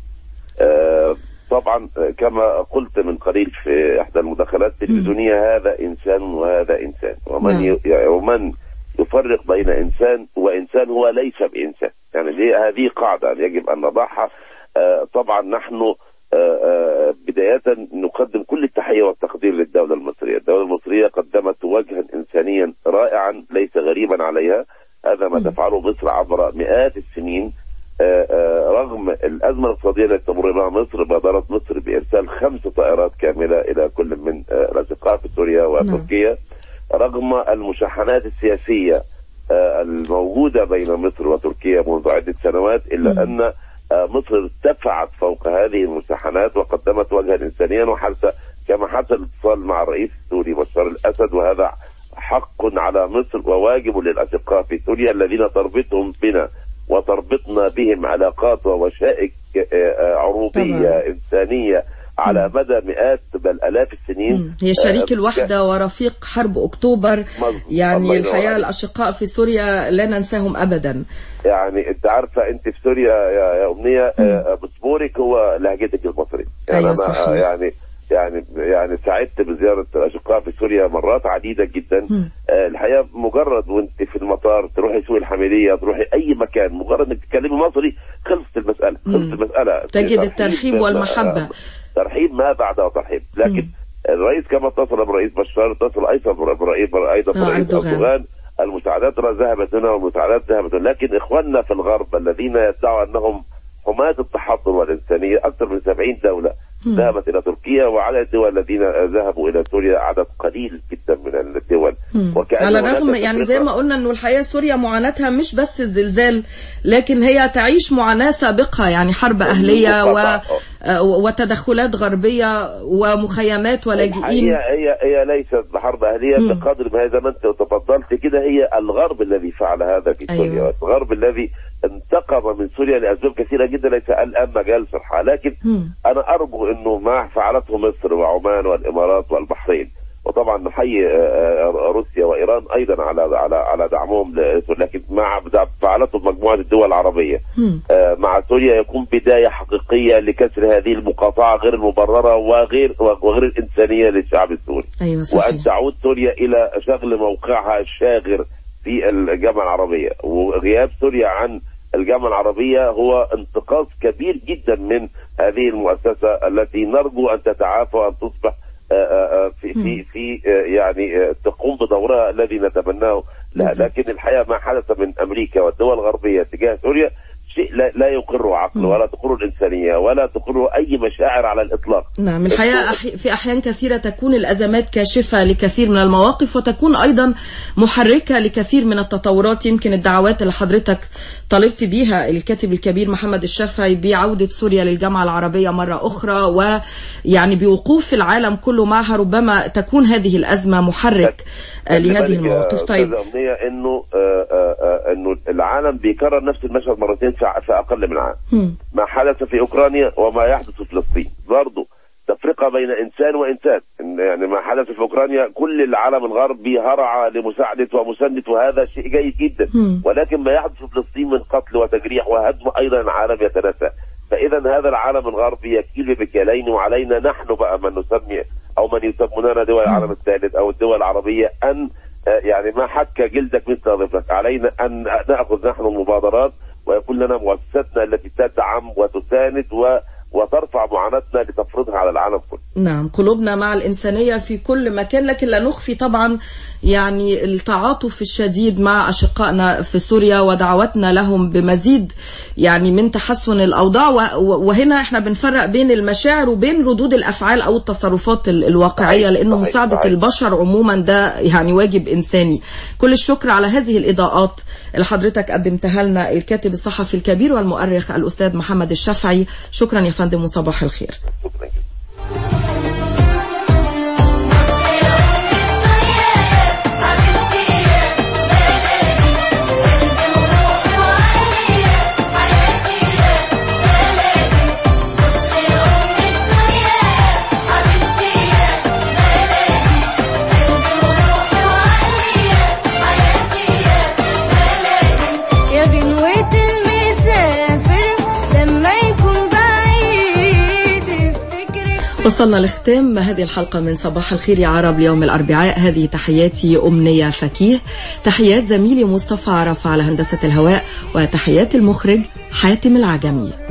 آه، طبعا كما قلت من قليل في احدى المداخلات التلفزيونيه هذا انسان وهذا انسان ومن نعم. ي- ومن يفرق بين انسان وانسان هو ليس بانسان يعني دي هذه قاعده يجب ان نضعها آه، طبعا نحن آه، آه، بداية نقدم كل التحية والتقدير للدولة المصرية الدولة المصرية قدمت وجها إنسانيا رائعا ليس غريبا عليها هذا ما تفعله مصر عبر مئات السنين آه، آه، رغم الأزمة الاقتصادية التي تمر بها مصر بادرت مصر بإرسال خمس طائرات كاملة إلى كل من آه، الأشقاء في سوريا وتركيا رغم المشاحنات السياسية آه، الموجودة بين مصر وتركيا منذ عدة سنوات إلا أن آه، مصر ارتفعت فوق هذه المشاحنات وقدمت وجها إنسانيا وحدث كما حدث الاتصال مع الرئيس السوري بشار الأسد وهذا حق على مصر وواجب للأشقاء في سوريا الذين تربطهم بنا وتربطنا بهم علاقات ووشائك آه، آه، عروبية إنسانية على مدى مئات بل آلاف السنين هي شريك آه، الوحدة ورفيق حرب أكتوبر يعني الله ينور الحقيقة عليك. الأشقاء في سوريا لا ننساهم أبدا يعني انت عارفه انت في سوريا يا, يا امنيه آه، باسبورك هو لهجتك المصريه يعني أيوة انا صحيح. آه، يعني يعني يعني سعدت بزياره الاشقاء في سوريا مرات عديده جدا آه، الحقيقه مجرد وانت في المطار تروحي سوق الحميديه تروحي اي مكان مجرد انك تتكلمي مصري خلصت المساله خلصت المساله تجد الترحيب آه، والمحبة ترحيب ما بعده ترحيب لكن الرئيس كما اتصل بالرئيس بشار اتصل ايضا بالرئيس ايضا آه، بالرئيس أردوغان. اردوغان المساعدات ذهبت هنا والمساعدات ذهبت هنا لكن اخواننا في الغرب الذين يدعوا انهم حماة التحضر والإنسانية أكثر من 70 دولة مم. ذهبت إلى تركيا وعلى الدول الذين ذهبوا إلى سوريا عدد قليل جدا من الدول وكأن على هناك الرغم يعني زي تفرقة. ما قلنا انه الحقيقه سوريا معاناتها مش بس الزلزال لكن هي تعيش معاناه سابقه يعني حرب اهليه و... آه، وتدخلات غربيه ومخيمات ولاجئين الحقيقة هي هي ليست حرب أهلية مم. بقدر ما زي ما أنت تفضلت كده هي الغرب الذي فعل هذا في أيوة. سوريا الغرب الذي انتقم من سوريا لأسباب كثيرة جدا ليس الآن مجال شرحها لكن أنا أرجو أنه ما فعلته مصر وعمان والإمارات والبحرين وطبعا نحيي آه، آه، روسيا وايران ايضا على على على دعمهم لسوريا لكن مع فعلته مجموعه الدول العربيه آه، مع سوريا يكون بدايه حقيقيه لكسر هذه المقاطعه غير المبرره وغير وغير الانسانيه للشعب السوري ايوه صحيح وان تعود سوريا الى شغل موقعها الشاغر في الجامعه العربيه وغياب سوريا عن الجامعه العربيه هو انتقاص كبير جدا من هذه المؤسسه التي نرجو ان تتعافى وان تصبح آه، آه، آه، في في في آه، يعني آه، تقوم بدورها الذي نتمناه لها بالظبط. لكن الحقيقه ما حدث من امريكا والدول الغربيه تجاه سوريا شيء لا, لا يقره عقل ولا تقره الانسانيه ولا تقره اي مشاعر على الاطلاق نعم الحقيقة أحي- في أحيان كثيرة تكون الأزمات كاشفة لكثير من المواقف وتكون أيضا محركة لكثير من التطورات يمكن الدعوات اللي حضرتك طالبت بيها الكاتب الكبير محمد الشافعي بعودة سوريا للجامعة العربية مرة أخرى ويعني بوقوف العالم كله معها ربما تكون هذه الأزمة محرك آه، لهذه لذلك يا المواقف طيب أستاذة أمنية انه آه، آه، آه، انه العالم بيكرر نفس المشهد مرتين في في اقل من عام مم. ما حدث في اوكرانيا وما يحدث في فلسطين برضه تفرقه بين انسان وانسان إن يعني ما حدث في اوكرانيا كل العالم الغربي هرع لمساعده ومسانده وهذا شيء جيد جدا مم. ولكن ما يحدث في فلسطين من قتل وتجريح وهدم ايضا العالم يتناسى فاذا هذا العالم الغربي يكيل بمكيالين وعلينا نحن بقى من نسمي او من يسموننا دول العالم الثالث او الدول العربيه ان آه، يعني ما حك جلدك مثل ضفرك علينا ان ناخذ نحن المبادرات ويكون لنا مؤسساتنا التي تدعم وتساند و وترفع معاناتنا لتفرضها على العالم كله نعم قلوبنا مع الإنسانية في كل مكان لكن لا نخفي طبعا يعني التعاطف الشديد مع أشقائنا في سوريا ودعوتنا لهم بمزيد يعني من تحسن الأوضاع و- و- وهنا احنا بنفرق بين المشاعر وبين ردود الأفعال أو التصرفات ال- الواقعية لأنه صحيح، مساعدة صحيح. البشر عموما ده يعني واجب إنساني كل الشكر على هذه الإضاءات اللي حضرتك قدمتها لنا الكاتب الصحفي الكبير والمؤرخ الأستاذ محمد الشافعي شكرا يا فندم وصباح الخير يا غنوة المسافر لما يكون بعيد افتكرك وصلنا لختام هذه الحلقة من صباح الخير يا عرب ليوم الأربعاء هذه تحياتي أمنية فكيه تحيات زميلي مصطفى عرفة على هندسة الهواء وتحيات المخرج حاتم العجمي